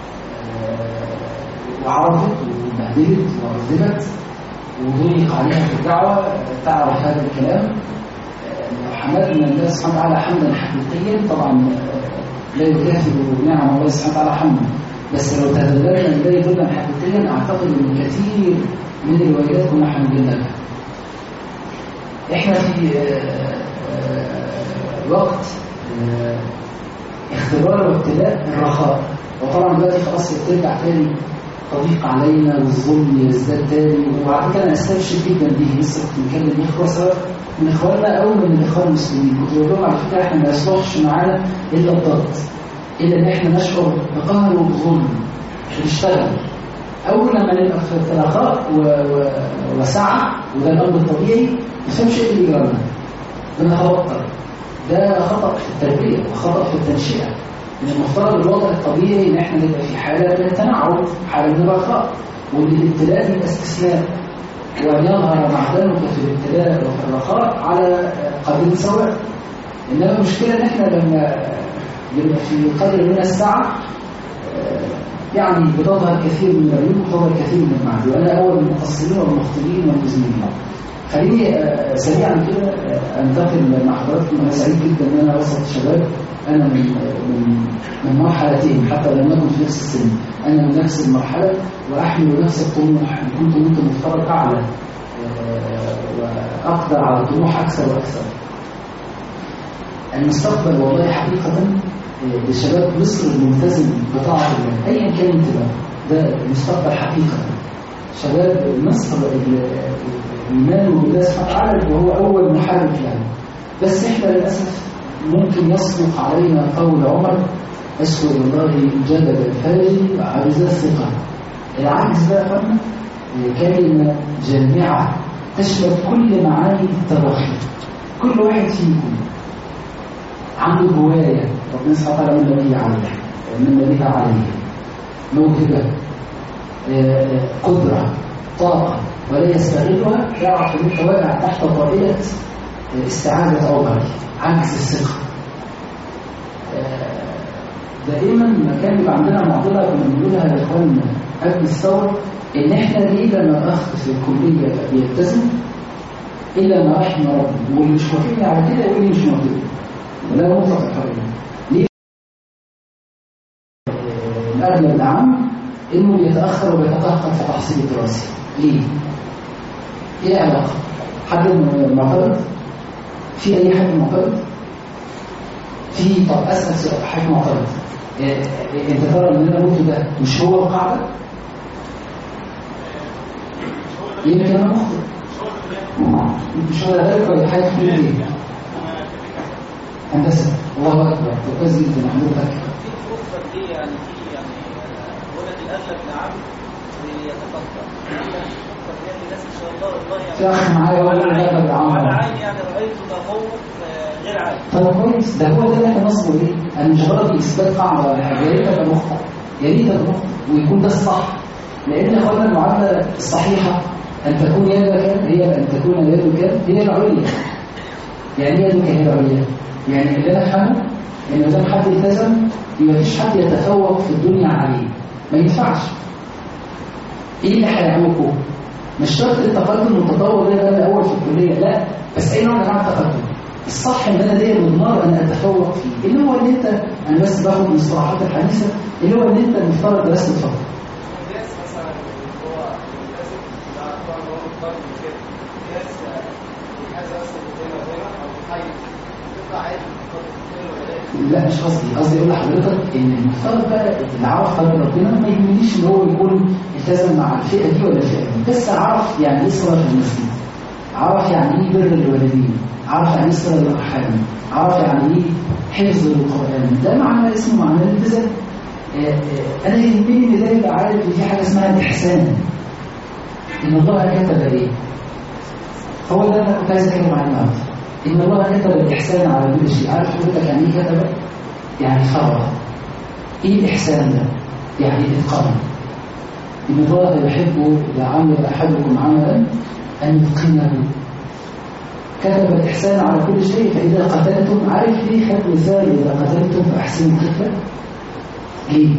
آه، وعرفت وبهدلت وعذبت وضيق عليها في الدعوة تعرف هذا الكلام آه، لو حمدنا الله سبحانه وتعالى حمدا حقيقيا طبعا آه، لا يكافئ نعم الله سبحانه وتعالى حمدا بس لو تذللنا لله ذلا حقيقيا اعتقد ان كثير من الواجبات كنا حامدين لها احنا في آه، آه، وقت آه، اختبار وابتلاء الرخاء وطبعا دلوقتي خلاص بترجع تاني تضيق علينا والظلم يزداد تاني وبعد كده انا استبشر جدا بيه لسه كنت بكلم اخوه سواء من اخواننا او من الاخوان المسلمين كنت بقول لهم على فكره احنا ما يصلحش معانا الا الضغط الا ان احنا نشعر بقهر وبظلم مش بنشتغل اول لما نبقى في رخاء و- و- وسعه وده الامر الطبيعي ما نفهمش ايه اللي بيجرى لنا بنتوتر ده خطأ في التربية وخطأ في التنشئة من المفترض الوضع الطبيعي ان احنا نبقى في حالة من التنعم حالة من الرخاء وان الابتلاء يبقى استثناء وان يظهر معدنك في الابتلاء وفي الرخاء على قدر سواء انما المشكلة ان احنا لما نبقى في قدر من السعة آه، يعني بتظهر كثير من العيوب وتظهر كثير من المعدن وانا اول المقصرين والمخطئين والمذنبين خليني آه، سريعا كده آه، انتقل مع حضراتكم انا سعيد جدا ان انا وسط شباب انا من من من مرحلتين حتى لم نكن في نفس السن انا من نفس المرحله واحمل نفس الطموح ان كنت كنت مفترض اعلى آه، واقدر على الطموح اكثر واكثر المستقبل والله حقيقه آه، لشباب مصر الملتزم بطاعه الله ايا كان انتباه ده المستقبل حقيقه شباب مصر ال- ايمانه بالله سبحانه وتعالى وهو اول محارب يعني بس احنا للاسف ممكن يصدق علينا قول عمر اسوء الله جدب الفاجر وعجز الثقه العجز ده يا فندم كلمه جامعه تشمل كل معاني التراخي كل واحد فيكم عنده هوايه ربنا سبحانه وتعالى من الذي عليه من الذي عليه موهبه آه، آه، قدره طاقه ولا يستغلها يعرف ان انت واقع تحت طائله آه، استعاده عمري عجز الثقه آه، دائما ما كان يبقى عندنا معضله كنا بنقولها لاخواننا قبل الثوره ان احنا ليه لما الاخ في الكليه بيلتزم الا ما رحم ربي واللي مش موافقني على كده واللي مش موافقني ولا مطلق الحريه ليه؟ آه، الاغلب العام انه بيتاخر وبيتقهقر في تحصيل الدراسي ليه؟ ايه العلاقه؟ حد معترض؟ في اي حد معترض؟ في طب اسال سؤال حد معترض إيه إيه انت ترى ان انا قلته ده مش هو القاعده؟ يمكن انا مخطئ مش هو ذلك ولا حاجه تقول ايه؟ هندسه الله اكبر طب كويس جدا حضرتك في ظروف فرديه يعني في يعني بقول لك الاغلب نعم بيتفكر لما يفكر بيعمل الناس ان شاء الله والله يعني في اخ معايا يقول لي على لا عيني بالعمر على عيني يعني رايت تفوق آه، غير عادي طب كويس ده هو ده اللي احنا نصبه ليه؟ انا مش غلط اثبات قاعده ولا حاجه يا ريت ابقى مخطئ يا ريت ابقى مخطئ ويكون ده الصح لان يا اخوانا المعادله الصحيحه ان تكون يدك هي ان تكون يدك هي العليا يعني ايه يدك هي العليا؟ يعني اللي انا افهمه ان ما دام حد التزم يبقى مفيش حد يتفوق في الدنيا عليه ما ينفعش ايه اللي هيعوقه؟ مش شرط التقدم والتطور ده بقى الاول في الكليه لا بس اي نوع من انواع التقدم الصح ان انا ليا مضمار ان اتفوق فيه اللي هو ان انت انا بس باخد المصطلحات الحديثه اللي هو ان انت المفترض درست الفقه الناس مثلا هو لازم لا طبعا هو مضطر كده ناس هذا مثلا هنا وهنا او حي تطلع عادي لا مش قصدي قصدي اقول لحضرتك ان المفترض بقى اللي عرف طريق ربنا ما يهمنيش ان هو يكون التزم مع الفئه دي ولا الفئه دي بس عرف يعني ايه صلاه في المسجد عرف يعني ايه بر الوالدين عرف يعني ايه صله الارحام عرف يعني ايه حفظ القران ده معنى اسمه معنى الالتزام آه، آه، انا يهمني ان ده يبقى عارف ان في حاجه اسمها الاحسان ان الله كتب ايه هو ده انا كنت عايز اتكلم عنه النهارده ان الله كتب الاحسان على كل شيء عارف حضرتك يعني ايه كتب يعني فرض ايه الاحسان ده يعني اتقان ان الله يحب اذا عمل احدكم عملا ان يتقنه كتب الإحسان على كل شيء فإذا قتلتم عارف ليه خد مثال إذا قتلتم فأحسنوا القتلة ليه؟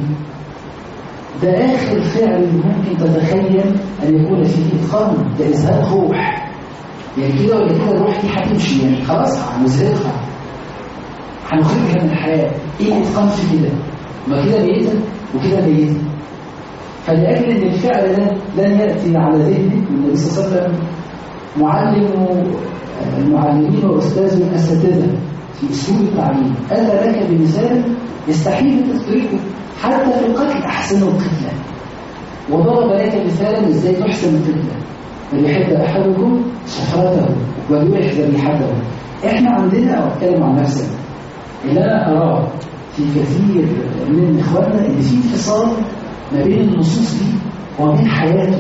ده آخر فعل ممكن تتخيل أن يكون فيه إتقان ده إزهاق روح يعني كده ولا كده الروح دي هتمشي يعني خلاص هنزهقها هنخرجها من الحياة إيه الإتقان في كده؟ ما كده ميتة وكده ميتة فلأجل أن الفعل ده لن يأتي على ذهنك والنبي صلى الله عليه وسلم معلم المعلمين وأستاذ الأساتذة في أسلوب التعليم أتى لك بمثال يستحيل أن تدركه حتى في القتل أحسن القتلة وضرب لك مثالا ازاي تحسن القتلة فليحب أحدكم شفرته وليرح ذبيحته احنا عندنا أو أتكلم عن نفسي اللي أنا أراه في كثير من إخواننا إن في انفصال ما بين النصوص دي وبين حياته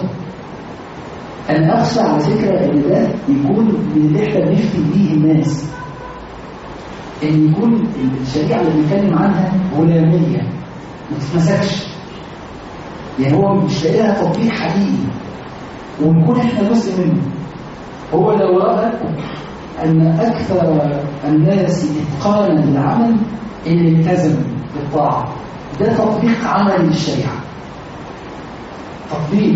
أنا أخشى على فكرة إن ده يكون من اللي إحنا بنفتي بيه الناس إن يكون الشريعة اللي بنتكلم عنها غلامية ما تتمسكش يعني هو مش لاقي لها تطبيق حقيقي ونكون إحنا جزء منه هو لو رأى أن أكثر الناس إتقانا للعمل اللي التزم بالطاعة ده تطبيق عملي للشريعة تطبيق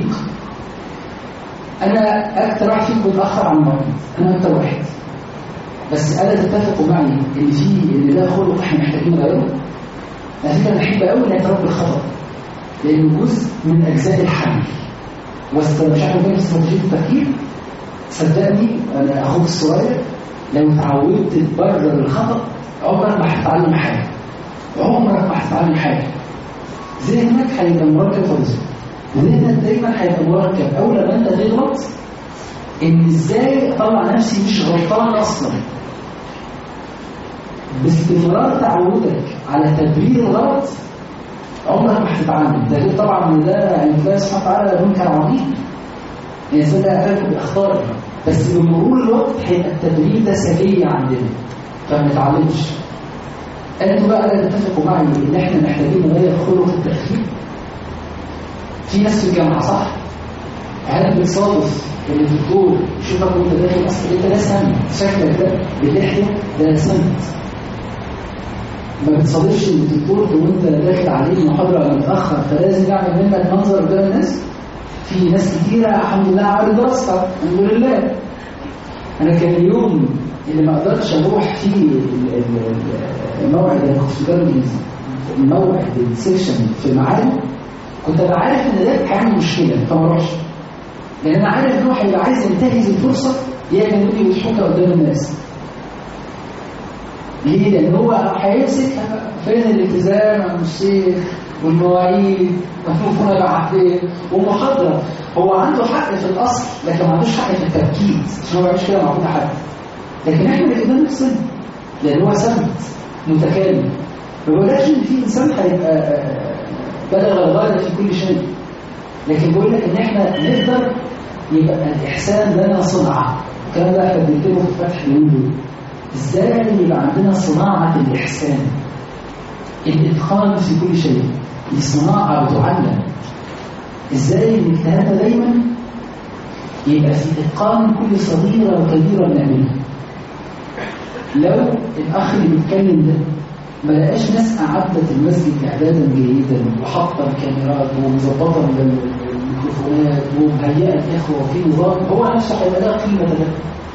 انا اكتر واحد فيكم متاخر عن المواعيد انا اكتر واحد بس الا تتفقوا معي ان في ان ده خلق احنا محتاجين نغيره على فكره انا احب قوي الاعتراف بالخطا لانه جزء من اجزاء الحل وست مش عارف كيف استراتيجيه التفكير صدقني انا اخوك الصغير لو اتعودت تبرر الخطا عمرك ما هتتعلم حاجه عمرك ما هتتعلم حاجه ذهنك هيبقى مركب خالص ذهنك دايما هيبقى مركب اول لما انت تغلط ان ازاي اطلع نفسي مش غلطان اصلا باستمرار تعودك على تبرير الغلط عمرك ما هتتعلم ده غير طبعا ان ده يعني الله سبحانه وتعالى منكر عظيم الانسان ده يعترف باخطائه بس بمرور الوقت هيبقى التدريب ده سجيه عندنا فما نتعلمش انتوا بقى لا تتفقوا معي ان احنا محتاجين نغير خلق التاخير في ناس في الجامعه صح؟ هل بتصادف ان الدكتور يشوفك وانت داخل اصلا انت ده سمت شكلك ده باللحيه ده سمت ما بتصادفش ان الدكتور وانت داخل عليه المحاضره متاخر فلازم يعمل منك منظر قدام الناس في ناس كتيره الحمد لله عملت دراستها الحمد لله انا كان اليوم اللي ما اقدرش اروح فيه الموعد اللي كنت في الموعد السكشن في المعالم كنت ابقى عارف ان ده هيعمل مشكله فما اروحش لان انا عارف ان هو هيبقى عايز ينتهز الفرصه يعمل لي ويضحكها قدام الناس ليه؟ لان هو هيمسك فين الالتزام يا الشيخ والمواعيد والمفروض ابقى فين ومحاضره هو عنده حق في الاصل لكن ما عندوش حق في التركيز عشان هو ما بيعملش كده مع كل حد لكن احنا اللي قدام نفسنا لان هو سمت متكامل ما بقولكش ان في انسان هيبقى بلغ الغايه في كل شيء لكن بقول لك ان احنا نقدر يبقى الاحسان لنا صنعه الكلام ده احنا بنكتبه في فتح اليوم دول ازاي يبقى عندنا صناعه الاحسان الاتقان في كل شيء دي صناعه بتعلم ازاي الاجتهاد دايما يبقى في اتقان كل صغيره وكبيره بنعملها لو الاخ اللي بيتكلم ده ما لقاش ناس اعدت المسجد اعدادا جيدا وحاطه الكاميرات ومظبطه الميكروفونات ومهيئه الاخوه وفي نظام هو نفسه هيبقى له قيمه ده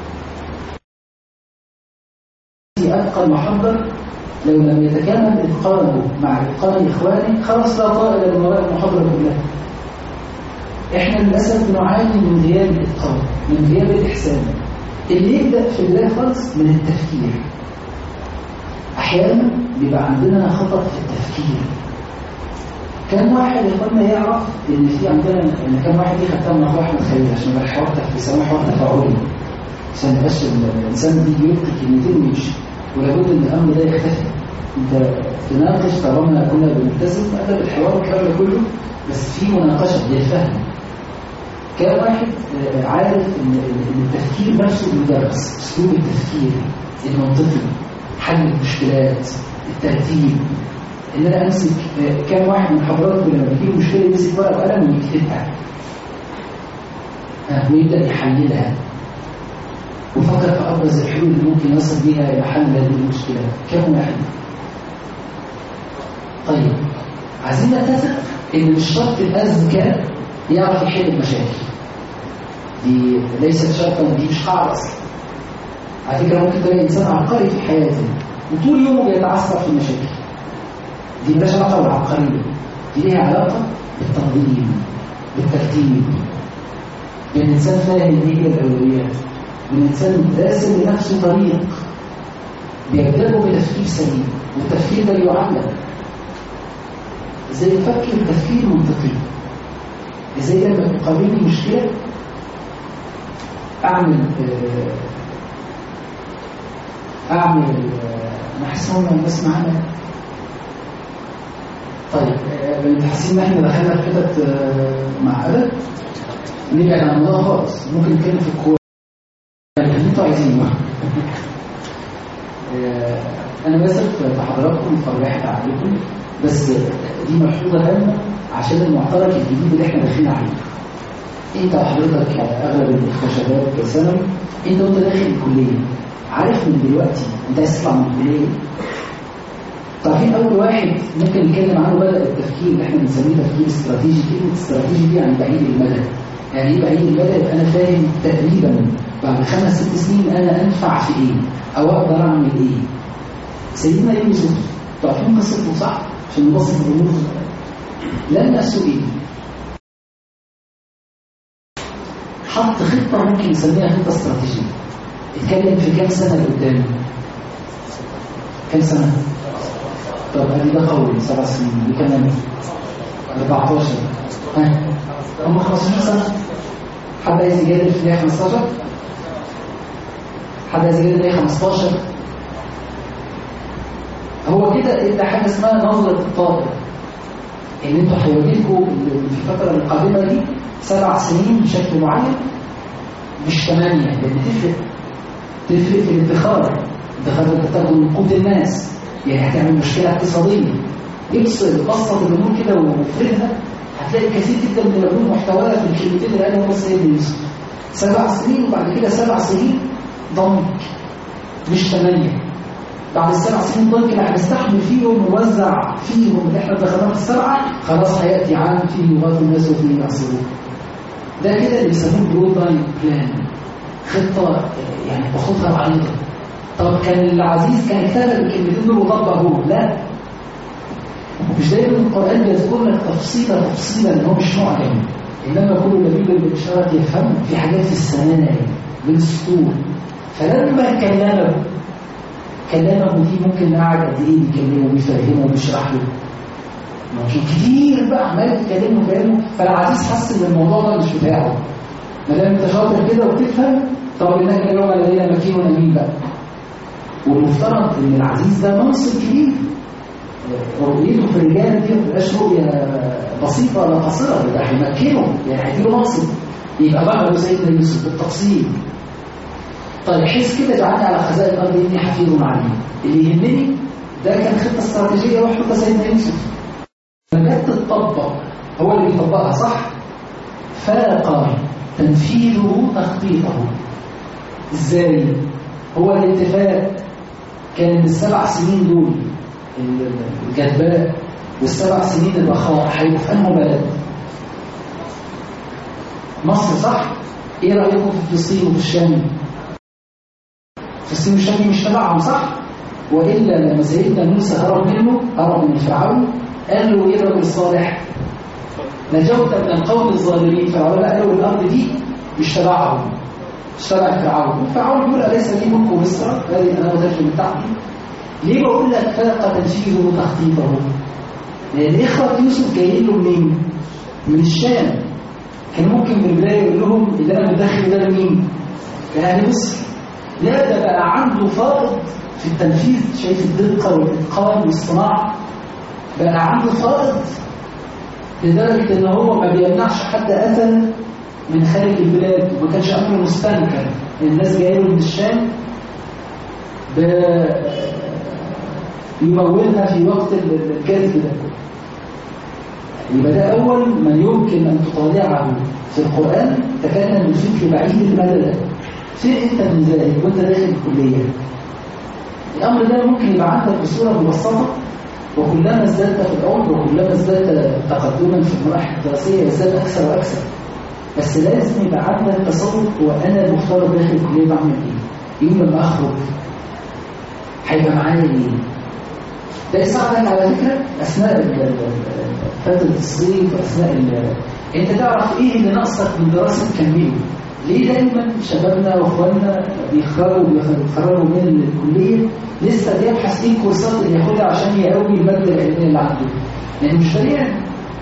اتقن محضر لو لم يتكامل اتقانه مع اتقان اخوانه خلاص لا طائل من وراء المحاضره كلها احنا للاسف بنعاني من غياب الاتقان من غياب الاحسان اللي يبدا في الله خالص من التفكير احيانا بيبقى عندنا خطأ في التفكير كان واحد يقولنا يعرف ان في عندنا ان كان واحد دي خدتها من اخو احمد خليل عشان يبقى حوار بيسموه حوار تفاعلي عشان يبقاش الانسان بيجي يلقي كلمتين ويمشي ولابد ان الامر ده يختفي انت تناقش طالما كنا بنلتزم ادب الحوار والكلام ده كله بس في مناقشه للفهم كان واحد عارف ان التفكير نفسه بيدرس اسلوب التفكير المنطقي حل المشكلات الترتيب ان انا امسك كام واحد من حضراتكم لما بيجيب مشكله يمسك ورقه وقلم ويكتبها ويبدا يحللها وفكر في ابرز الحلول اللي ممكن يصل بيها الى حل هذه المشكله كم واحد طيب عايزين نتفق ان مش شرط الاذكى يعرف يحل المشاكل دي ليست شرطا دي مش قاعده اصلا على فكره ممكن تلاقي انسان عبقري في حياته وطول يومه بيتعثر في المشاكل دي مالهاش علاقه بالعبقريه دي ليها علاقه بالتنظيم بالترتيب بين انسان فاهم ايه هي الاولويات بين انسان راسم لنفسه طريق بيبدأه بتفكير سليم والتفكير ده يعلم ازاي يفكر تفكير منطقي ازاي لما تقابلني مشكله اعمل اعمل انا حاسس ان الناس معانا طيب انت حاسين ان احنا دخلنا في حتت معقده نبعد عن الموضوع خالص ممكن نتكلم في الكوره اللي انتوا عايزينه انا بثق في حضراتكم فرحت عليكم بس دي ملحوظه هامه عشان المعترك الجديد اللي احنا داخلين عليه انت وحضرتك اغلب الشباب ثانوي انت وانت داخل الكليه عارف من دلوقتي انت عايز تطلع من الكليه طرفين اول واحد ممكن نتكلم عنه بدا التفكير اللي احنا بنسميه تفكير استراتيجي كلمه استراتيجي دي يعني بعيد المدى يعني ايه بعيد المدى يبقى انا فاهم تقريبا بعد خمس ست سنين انا انفع في ايه او اقدر اعمل ايه سيدنا يوسف تعرفين قصته صح عشان نبسط الامور لما سئل حط خطه ممكن نسميها خطه استراتيجيه اتكلم في كام سنه لقدام كام سنه طب ادي ده قول سبع سنين دي كمان 14 ها هم 15 سنه حد عايز يجادل في 115 حد عايز يجادل في 15 هو كده ادى حاجه اسمها نظره الطائر ان انتوا هيواجهكم في الفتره القادمه دي سبع سنين بشكل معين مش ثمانيه لان تفرق تفرق في الادخار الادخار انت تاخد من قوت الناس يعني هتعمل مشكله اقتصاديه افصل بسط الامور كده وفردها هتلاقي كثير جدا من الامور محتواها في الكلمتين اللي قالهم بس سيدنا يوسف سبع سنين وبعد كده سبع سنين ضنك مش ثمانيه بعد السبع سنين دول كده هنستحمل فيهم ونوزع فيهم اللي احنا دخلناه في السبعه خلاص هياتي عام فيه يغاث الناس وفيه يعصرون ده كده اللي بيسموه برود لاين بلان خطه يعني بخطها عريضه طب كان العزيز كان كتب الكلمتين دول وطبقهم لا مش دايما القران بيذكر لك تفصيلا تفصيلا ان هو مش معجم انما كل لبيب بالاشاره يفهم في حاجات في السماء بالسطور فلما كلمه كلامه دي ممكن قاعد قد ايه بيكلمه وبيفهمه وبيشرح له موجود كتير بقى عمال يتكلمه وفاهمه فالعزيز حس ان الموضوع ده مش بتاعه ما دام انت شاطر كده وبتفهم طب انك اليوم لدينا مكين امين بقى والمفترض ان العزيز ده منصب كبير رؤيته في الرجال دي ما تبقاش رؤيه بسيطه ولا قصيره ده هيمكنه يعني هيديله منصب يبقى بعد سيدنا يوسف بالتفصيل طيب حيث كده جعلني على خزائن الارض اني حفيظ عليم اللي يهمني ده كان خطه استراتيجيه وحطها سيدنا يوسف لما جت تطبق هو اللي بيطبقها صح فاق تنفيذه تخطيطه ازاي هو الاتفاق كان السبع سنين دول الجدباء والسبع سنين الرخاء هيبقوا في انهي بلد مصر صح ايه رايكم في فلسطين وفي الشام فلسطين والشام مش تبعهم صح والا لما سيدنا موسى هرب منه هرب من فرعون قال له ايه الرجل الصالح نجوت من القوم الظالمين فرعون قال له الارض دي مش تبعهم مش تبع فرعون فرعون بيقول اليس لي ملك مصر هذه انا مترجم بتاعتي ليه بقول لك فاق تنفيذه وتخطيطه لان اخوه يوسف جايين له منين من الشام كان ممكن من البدايه يقول لهم اللي انا متدخل ده مين يعني مصر لا ده بقى عنده فائض في التنفيذ شايف الدقه والاتقان والصناعه بقى عنده فائض لدرجه ان هو ما بيمنعش حد اذى من خارج البلاد وما كانش امر مستنكر الناس جايه له من الشام يمولها في وقت الجذب ده يبقى ده أول من يمكن أن تطالعه في القرآن تكلم بالفكر بعيد المدى ده فين أنت من ذلك وأنت داخل الكلية الأمر ده ممكن يبقى عندك بصورة مبسطة وكلما ازددت في العمر وكلما ازددت تقدما في المراحل الدراسية يزداد أكثر وأكثر بس لازم يبقى عندك تصور وأنا المفترض داخل الكلية بعمل إيه؟ يوم لما أخرج هيبقى معايا إيه؟ ده يساعدك على فكرة أثناء فترة الصيف وأثناء أنت تعرف إيه اللي ناقصك من دراسة تكمله ليه دايما شبابنا واخواننا بيخرجوا بيتخرجوا من الكلية لسه بيبحث ايه الكورسات اللي ياخدها عشان يقوي المادة العلمية اللي عنده لأن مش طبيعي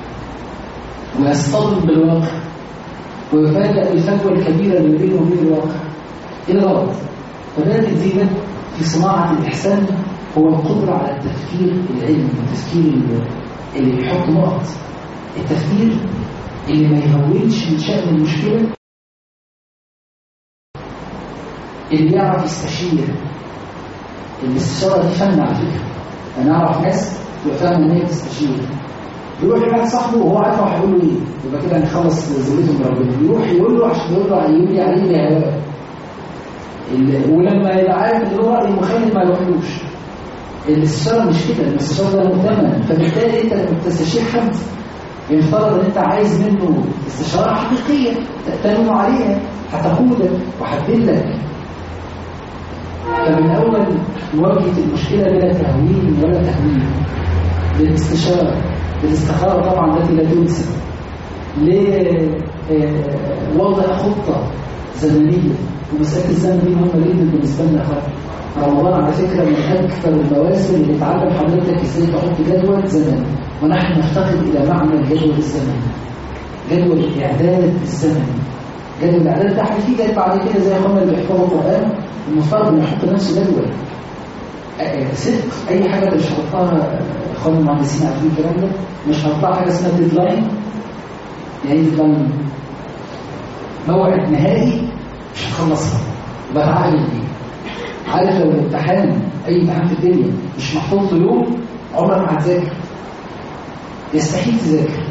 ويصطدم بالواقع ويفاجئ بالفجوة الكبيرة اللي بينه وبين الواقع ايه الغلط؟ فبدأت الزينة في صناعة الإحسان هو القدرة على التفكير العلمي التفكير اللي بيحط نقط التفكير اللي ما يهونش من شأن المشكلة اللي يعرف يستشير الاستشارة دي فن على فكرة أنا أعرف ناس تبقى فاهمة إن هي تستشير يروح لواحد صاحبه وهو عارف هيقول له إيه يبقى كده هنخلص ذمته من ربنا يروح يقول له عشان يقول له يقول عليه يا هواء ولما يبقى عارف ان هو رأي مخالف ما يروحلوش الاستشاره مش كده الاستشاره ده مؤتمن فبالتالي انت لما بتستشير حد يفترض ان انت عايز منه استشاره حقيقيه تأتمن عليها هتقودك وهتدلك فمن اول مواجهه المشكله بلا تهويل ولا تهويل بالاستشاره بالاستخاره طبعا التي لا تنسى لوضع خطه زمنيه ومساله الزمن دي مهمه جدا بالنسبه لنا خالص رمضان على فكرة من أكثر المواسم اللي بتعلم حضرتك ازاي تحط جدول زمني ونحن نفتقد إلى معنى الجدول الزمني جدول الإعداد الزمني جدول الإعداد ده في جاي بعد كده زي اخواننا اللي بيحفظوا القرآن المفترض إنه يحط نفسه جدول صدق أي حاجة مش هحطها اخواننا المهندسين عارفين الكلام ده مش هحطها حاجة اسمها ديدلاين يعني ديدلاين موعد نهائي مش هخلصها بتعامل بيه عارف لو الامتحان اي امتحان في الدنيا مش محفوظ في يوم عمرك ما هتذاكر يستحيل تذاكر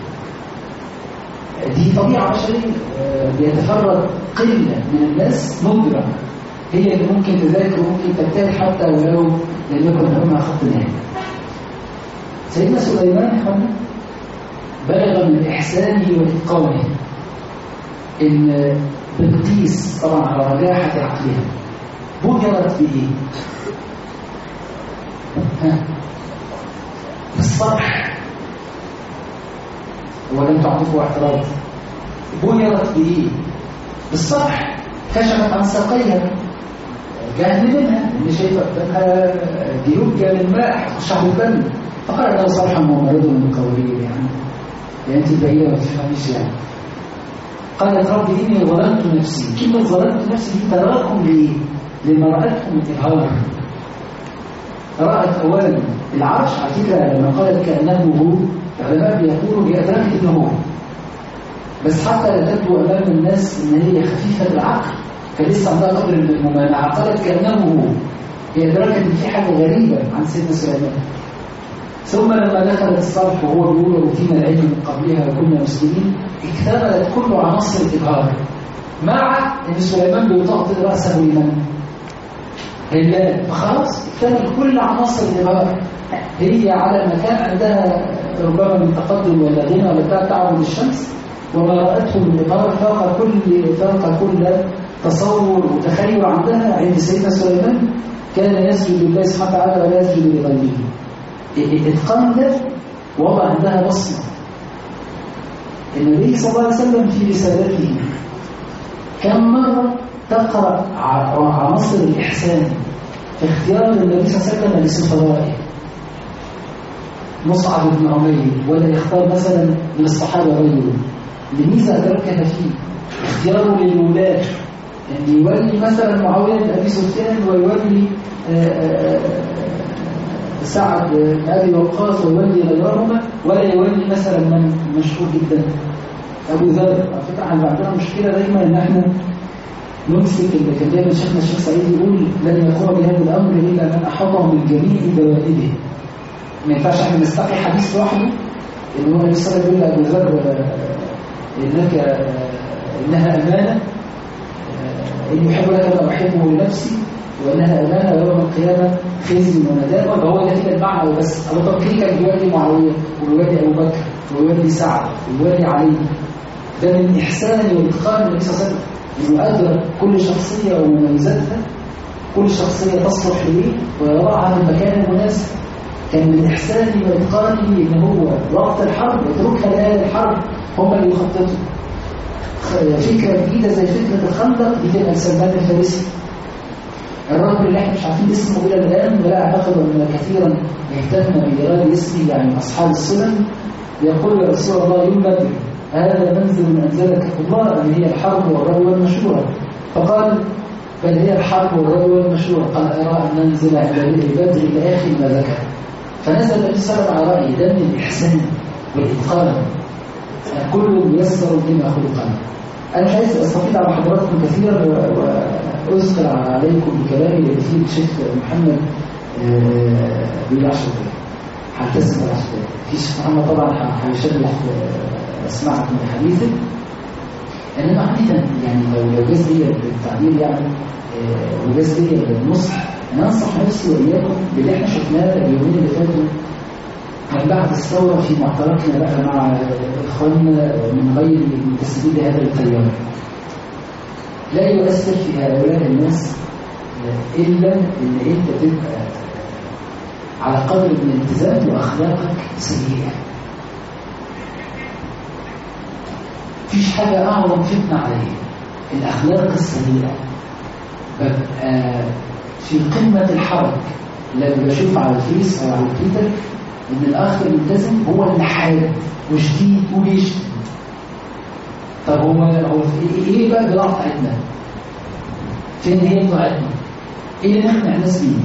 دي طبيعه بشريه بيتفرد قله من الناس مجرم هي اللي ممكن تذاكر وممكن تجتهد حتى ولو لم يكن همها خط نهائي سيدنا سليمان يا اخوانا بلغ من احسانه واتقانه ان بلقيس طبعا على رجاحه عقلها بهرت بإيه؟ بالصرح ولم تعطفه اعتراض بهرت بإيه؟ بالصرح كشفت عن ساقيها جهل منها اللي شايفه قدامها جيوب من ماء هتخش على البن فقال له صرحا ممرض من قوليه يعني يعني انت البعيده ما تفهميش يعني قالت رب اني ظلمت نفسي كلمه ظلمت نفسي دي تراكم لايه؟ لما رأته من إظهار رأت أولا العرش على فكرة لما قالت كأنه هو العلماء بيقولوا هي أدركت إنه هو بس حتى لا تبدو أمام الناس إن هي خفيفة العقل فلسه عندها قدر من الممانعة قالت كأنه هو هي أدركت إن في حاجة غريبة عن سيدنا سليمان ثم لما دخلت الصرح وهو بيقول أوتينا العلم من قبلها وكنا مسلمين اكتملت كل عناصر الإبهار مع إن سليمان بيطأطئ رأسه لمن؟ لله فخلاص اكتمل كل عناصر الإبهار هي على مكان عندها ربما من تقدم ولا غنى ولا بتاع تعبد الشمس وما رأته من إبهار فاق كل فاق كل تصور وتخيل عندها عند سيدنا سليمان كان يسجد لله سبحانه وتعالى ولا يسجد لغيره الإتقان ده وضع عندها بصمة النبي صلى الله عليه وسلم في رسالته كم مرة تقرأ عناصر الإحسان في اختيار النبي صلى الله عليه وسلم لسفرائه مصعب بن عمير ولا يختار مثلا من الصحابة غيره لميزة أدركها فيه اختياره للولاة أن يولي مثلا معاوية بن أبي سفيان ويولي آآ آآ سعد بن أبي وقاص ويولي غيرهما ولا يولي مثلا من مشهور جدا أبو ذر على فكرة احنا عندنا مشكلة دايما إن احنا نمسك اللي كان دايما شيخنا الشيخ سعيد يقول لن يقوم بهذا الأمر إلا من أحاطه من جميع بوائده ما ينفعش احنا نستقي حديث لوحده إن هو النبي صلى الله عليه وسلم يقول لأبو ذر إنك إنها أمانة إن يحب لك ما أحبه لنفسي وانها امانه يوم القيامه خزي وندامه فهو ده كده المعنى وبس ابو بكر كان بيولي معاويه ويولي ابو بكر ويولي سعد ويولي علي ده من احسان واتقان النبي صلى الله عليه وسلم انه ادرك كل شخصيه ومميزاتها كل شخصيه تصلح ليه ويضعها في المكان المناسب كان من احسانه واتقانه ان هو وقت الحرب يتركها لاهل الحرب هم اللي يخططوا فكره جديده زي فكره الخندق دي تبقى سلمان الفارسي الرجل اللي احنا مش عارفين اسمه الى الان ولا اعتقد ان كثيرا يهتم بايراد اسمه يعني اصحاب السنن يقول يا رسول الله يوم بدر هذا منزل من انزلك الله ان هي الحرب والرجل المشهوره فقال بل هي الحرب والرجل المشهوره قال ارى ان ننزل عند بدر الى اخر ما ذكر فنزل النبي صلى الله عليه وسلم على رايه ده من الاحسان والاتقان كل ميسر لما خلق انا مش عايز استفيد على حضراتكم كثيرا واذكر عليكم بكلامي اللي فيه الشيخ محمد بيقول 10 دقايق هلتزم ال 10 دقايق في شيخ محمد طبعا هيشرح اسمعك من حديثه انما عادة يعني لو لو جاز لي التعبير يعني وجاز لي النصح انا انصح نفسي واياكم باللي احنا شفناه اليومين اللي فاتوا من بعد الثورة في معتركنا بقى مع إخواننا من غير المنتسبين لهذا التيار لا يؤثر في هؤلاء الناس إلا إن أنت تبقى على قدر من الالتزام وأخلاقك سيئة مفيش حاجة أعظم فتنة عليه الأخلاق السيئة ببقى في قمة الحرج لما بشوف على الفيس أو على التويتر ان الاخ الملتزم هو اللي حاد وشديد وبيشتم طب هو هو ايه بقى الجراحه بتاعتنا؟ فين هي بتاعتنا؟ ايه اللي نقنع الناس بيه؟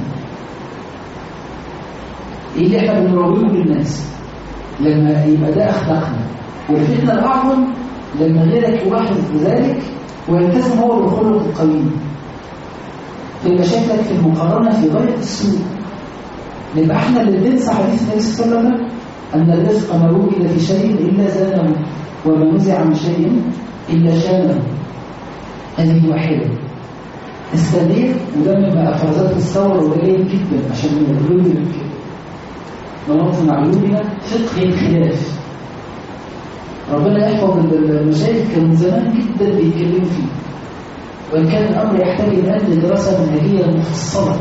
ايه اللي احنا بنروجه للناس؟ لما يبقى ده اخلاقنا والفتنه الاعظم لما غيرك يلاحظ ذلك ويلتزم هو بالخلق القويم فيبقى شكلك في المقارنه في غايه السوء نبقى احنا اللي بننسى حديث النبي صلى الله عليه وسلم ان الرزق ما وجد في شيء الا زانه وما نزع من شيء الا شانه هذه واحده الثانيه وده من افرازات الثوره وقليل جدا عشان نقول مناط معلومنا فقه الخلاف ربنا يحفظ المشايخ كانوا زمان جدا بيتكلموا فيه وان كان الامر يحتاج الان لدراسه منهجيه مفصله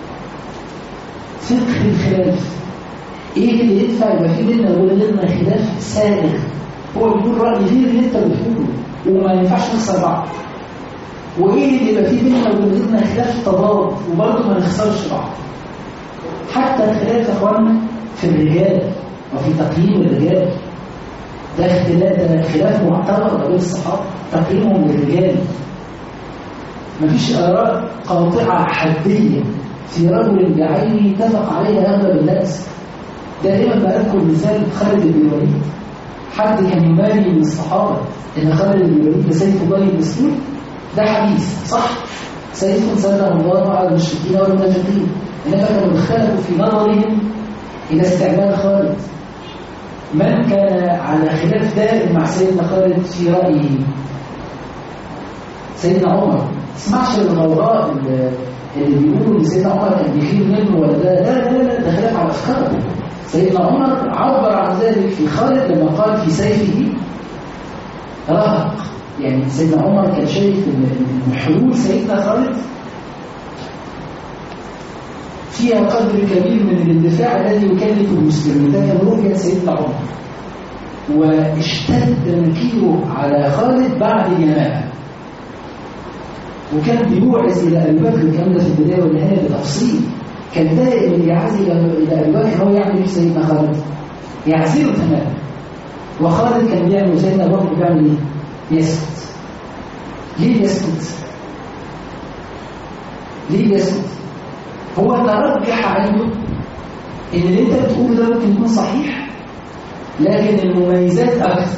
فقه الخلاف ايه اللي يدفع يبقى في بيننا وبين غيرنا خلاف سائغ هو بيقول راي غير اللي انت بتقوله وما ينفعش نخسر بعض وايه اللي يبقى في بيننا وبين غيرنا خلاف تضاد وبرضه ما نخسرش بعض حتى الخلاف يا اخوانا في الرجال وفي تقييم الرجال ده اختلاف ده خلاف معتبر ما بين الصحابه تقييمهم للرجال مفيش اراء قاطعه حديه في رجل بعينه اتفق عليها اغلب الناس دائما بأذكر مثال خالد بن الوليد حد كان يبالي من الصحابة إن خالد بن الوليد بسيف الله المسلول ده حديث صح سيف سلم الله على المشركين والمنافقين إنما كانوا اختلفوا في نظرهم إلى استعمال خالد من كان على خلاف دائم مع سيدنا خالد في رأيه سيدنا عمر ما تسمعش الغوراء اللي اللي بيقولوا ان سيدنا عمر كان بيخيل منه ولا ده لا لا لا ده خلاف على افكار سيدنا عمر عبر عن ذلك في خالد لما قال في سيفه رهق يعني سيدنا عمر كان شايف ان إن حلول سيدنا خالد فيها قدر كبير من الاندفاع الذي يكلف المسلمين ده كان رؤية سيدنا عمر واشتد نكيره على خالد بعد جماعه وكان بيوعز الى ابي بكر الكلام ده في البدايه والنهايه بتفصيل كان دائما يعزي الى الى ابي بكر هو يعمل ايه سيدنا خالد؟ يعزله تماما وخالد كان بيعمل سيدنا ابو بكر بيعمل ايه؟ يسكت ليه يسكت؟ ليه يسكت؟ هو ترجح عنده ان اللي انت بتقوله ده ممكن يكون صحيح لكن المميزات اكثر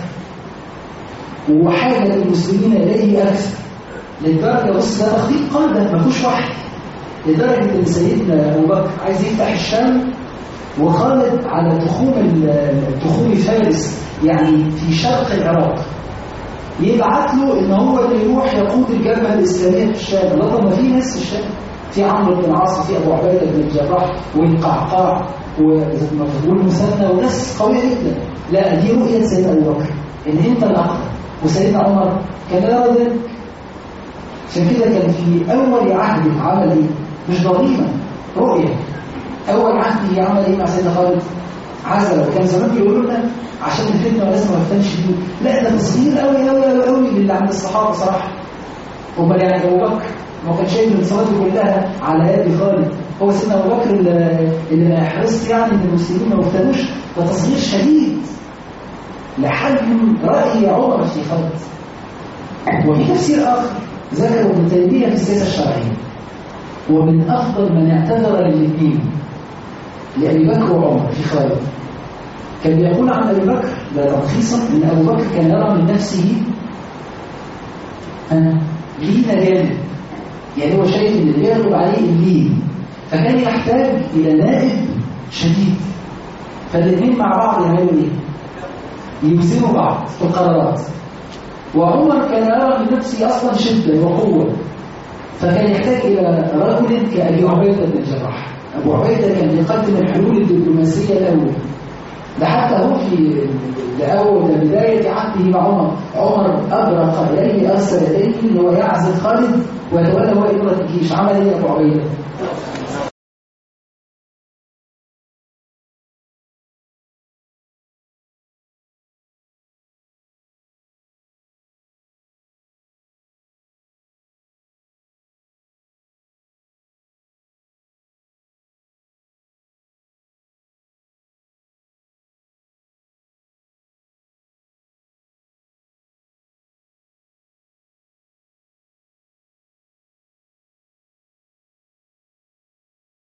وحاجه المسلمين اليه اكثر للدرجه بص ده تخطيط قاعده ما فيهوش وحي لدرجه ان سيدنا ابو بكر عايز يفتح الشام وخالد على تخوم ال- تخوم فارس يعني في شرق العراق يبعت له ان هو اللي يروح يقود الجبهه الاسلاميه في الشام لا طب ما في ناس في الشام في عمرو بن العاص في ابو عبيده بن الجراح والقعقاع والمثنى وناس قويه جدا لا دي رؤيه سيدنا ابو بكر ان انت الاقدر وسيدنا عمر كان يرى ذلك عشان كده كان في اول عهد عمل ايه؟ مش ضريبه رؤيه اول عهد عمل ايه مع سيدنا خالد؟ عزل وكان زمان بيقولوا لنا عشان الفتنه ولازم ما نفتنش فيه لا ده تصغير قوي قوي قوي قوي للي عند الصحابه صراحه امال يعني ابو بكر ما كان شايف الانتصارات دي كلها على يد خالد هو سيدنا ابو بكر اللي, اللي حرصت يعني ان المسلمين ما يفتنوش ده تصغير شديد لحجم راي عمر في خالد وفي تفسير اخر ذكره ابن تيميه في السياسه الشرعيه ومن افضل من اعتذر للاثنين لابي بكر وعمر في خالد كان بيقول عن ابي بكر ده تلخيصا ان ابو بكر كان يرى من نفسه انا لين جانب يعني هو شايف ان اللي بيغلب عليه اللين فكان يحتاج الى نائب شديد فالاثنين مع بعض يعملوا ايه؟ يوزنوا بعض في القرارات وعمر كان يرى من نفسه اصلا شده وقوه فكان يحتاج الى رجل كابي عبيده بن الجراح ابو عبيده كان يقدم الحلول الدبلوماسيه الاول ده حتى هو في لأول بداية عهده مع عمر عمر أبرق إليه أرسل إليه اللي هو يعزل خالد ويتولى هو إدارة الجيش عمل إيه أبو عبيدة؟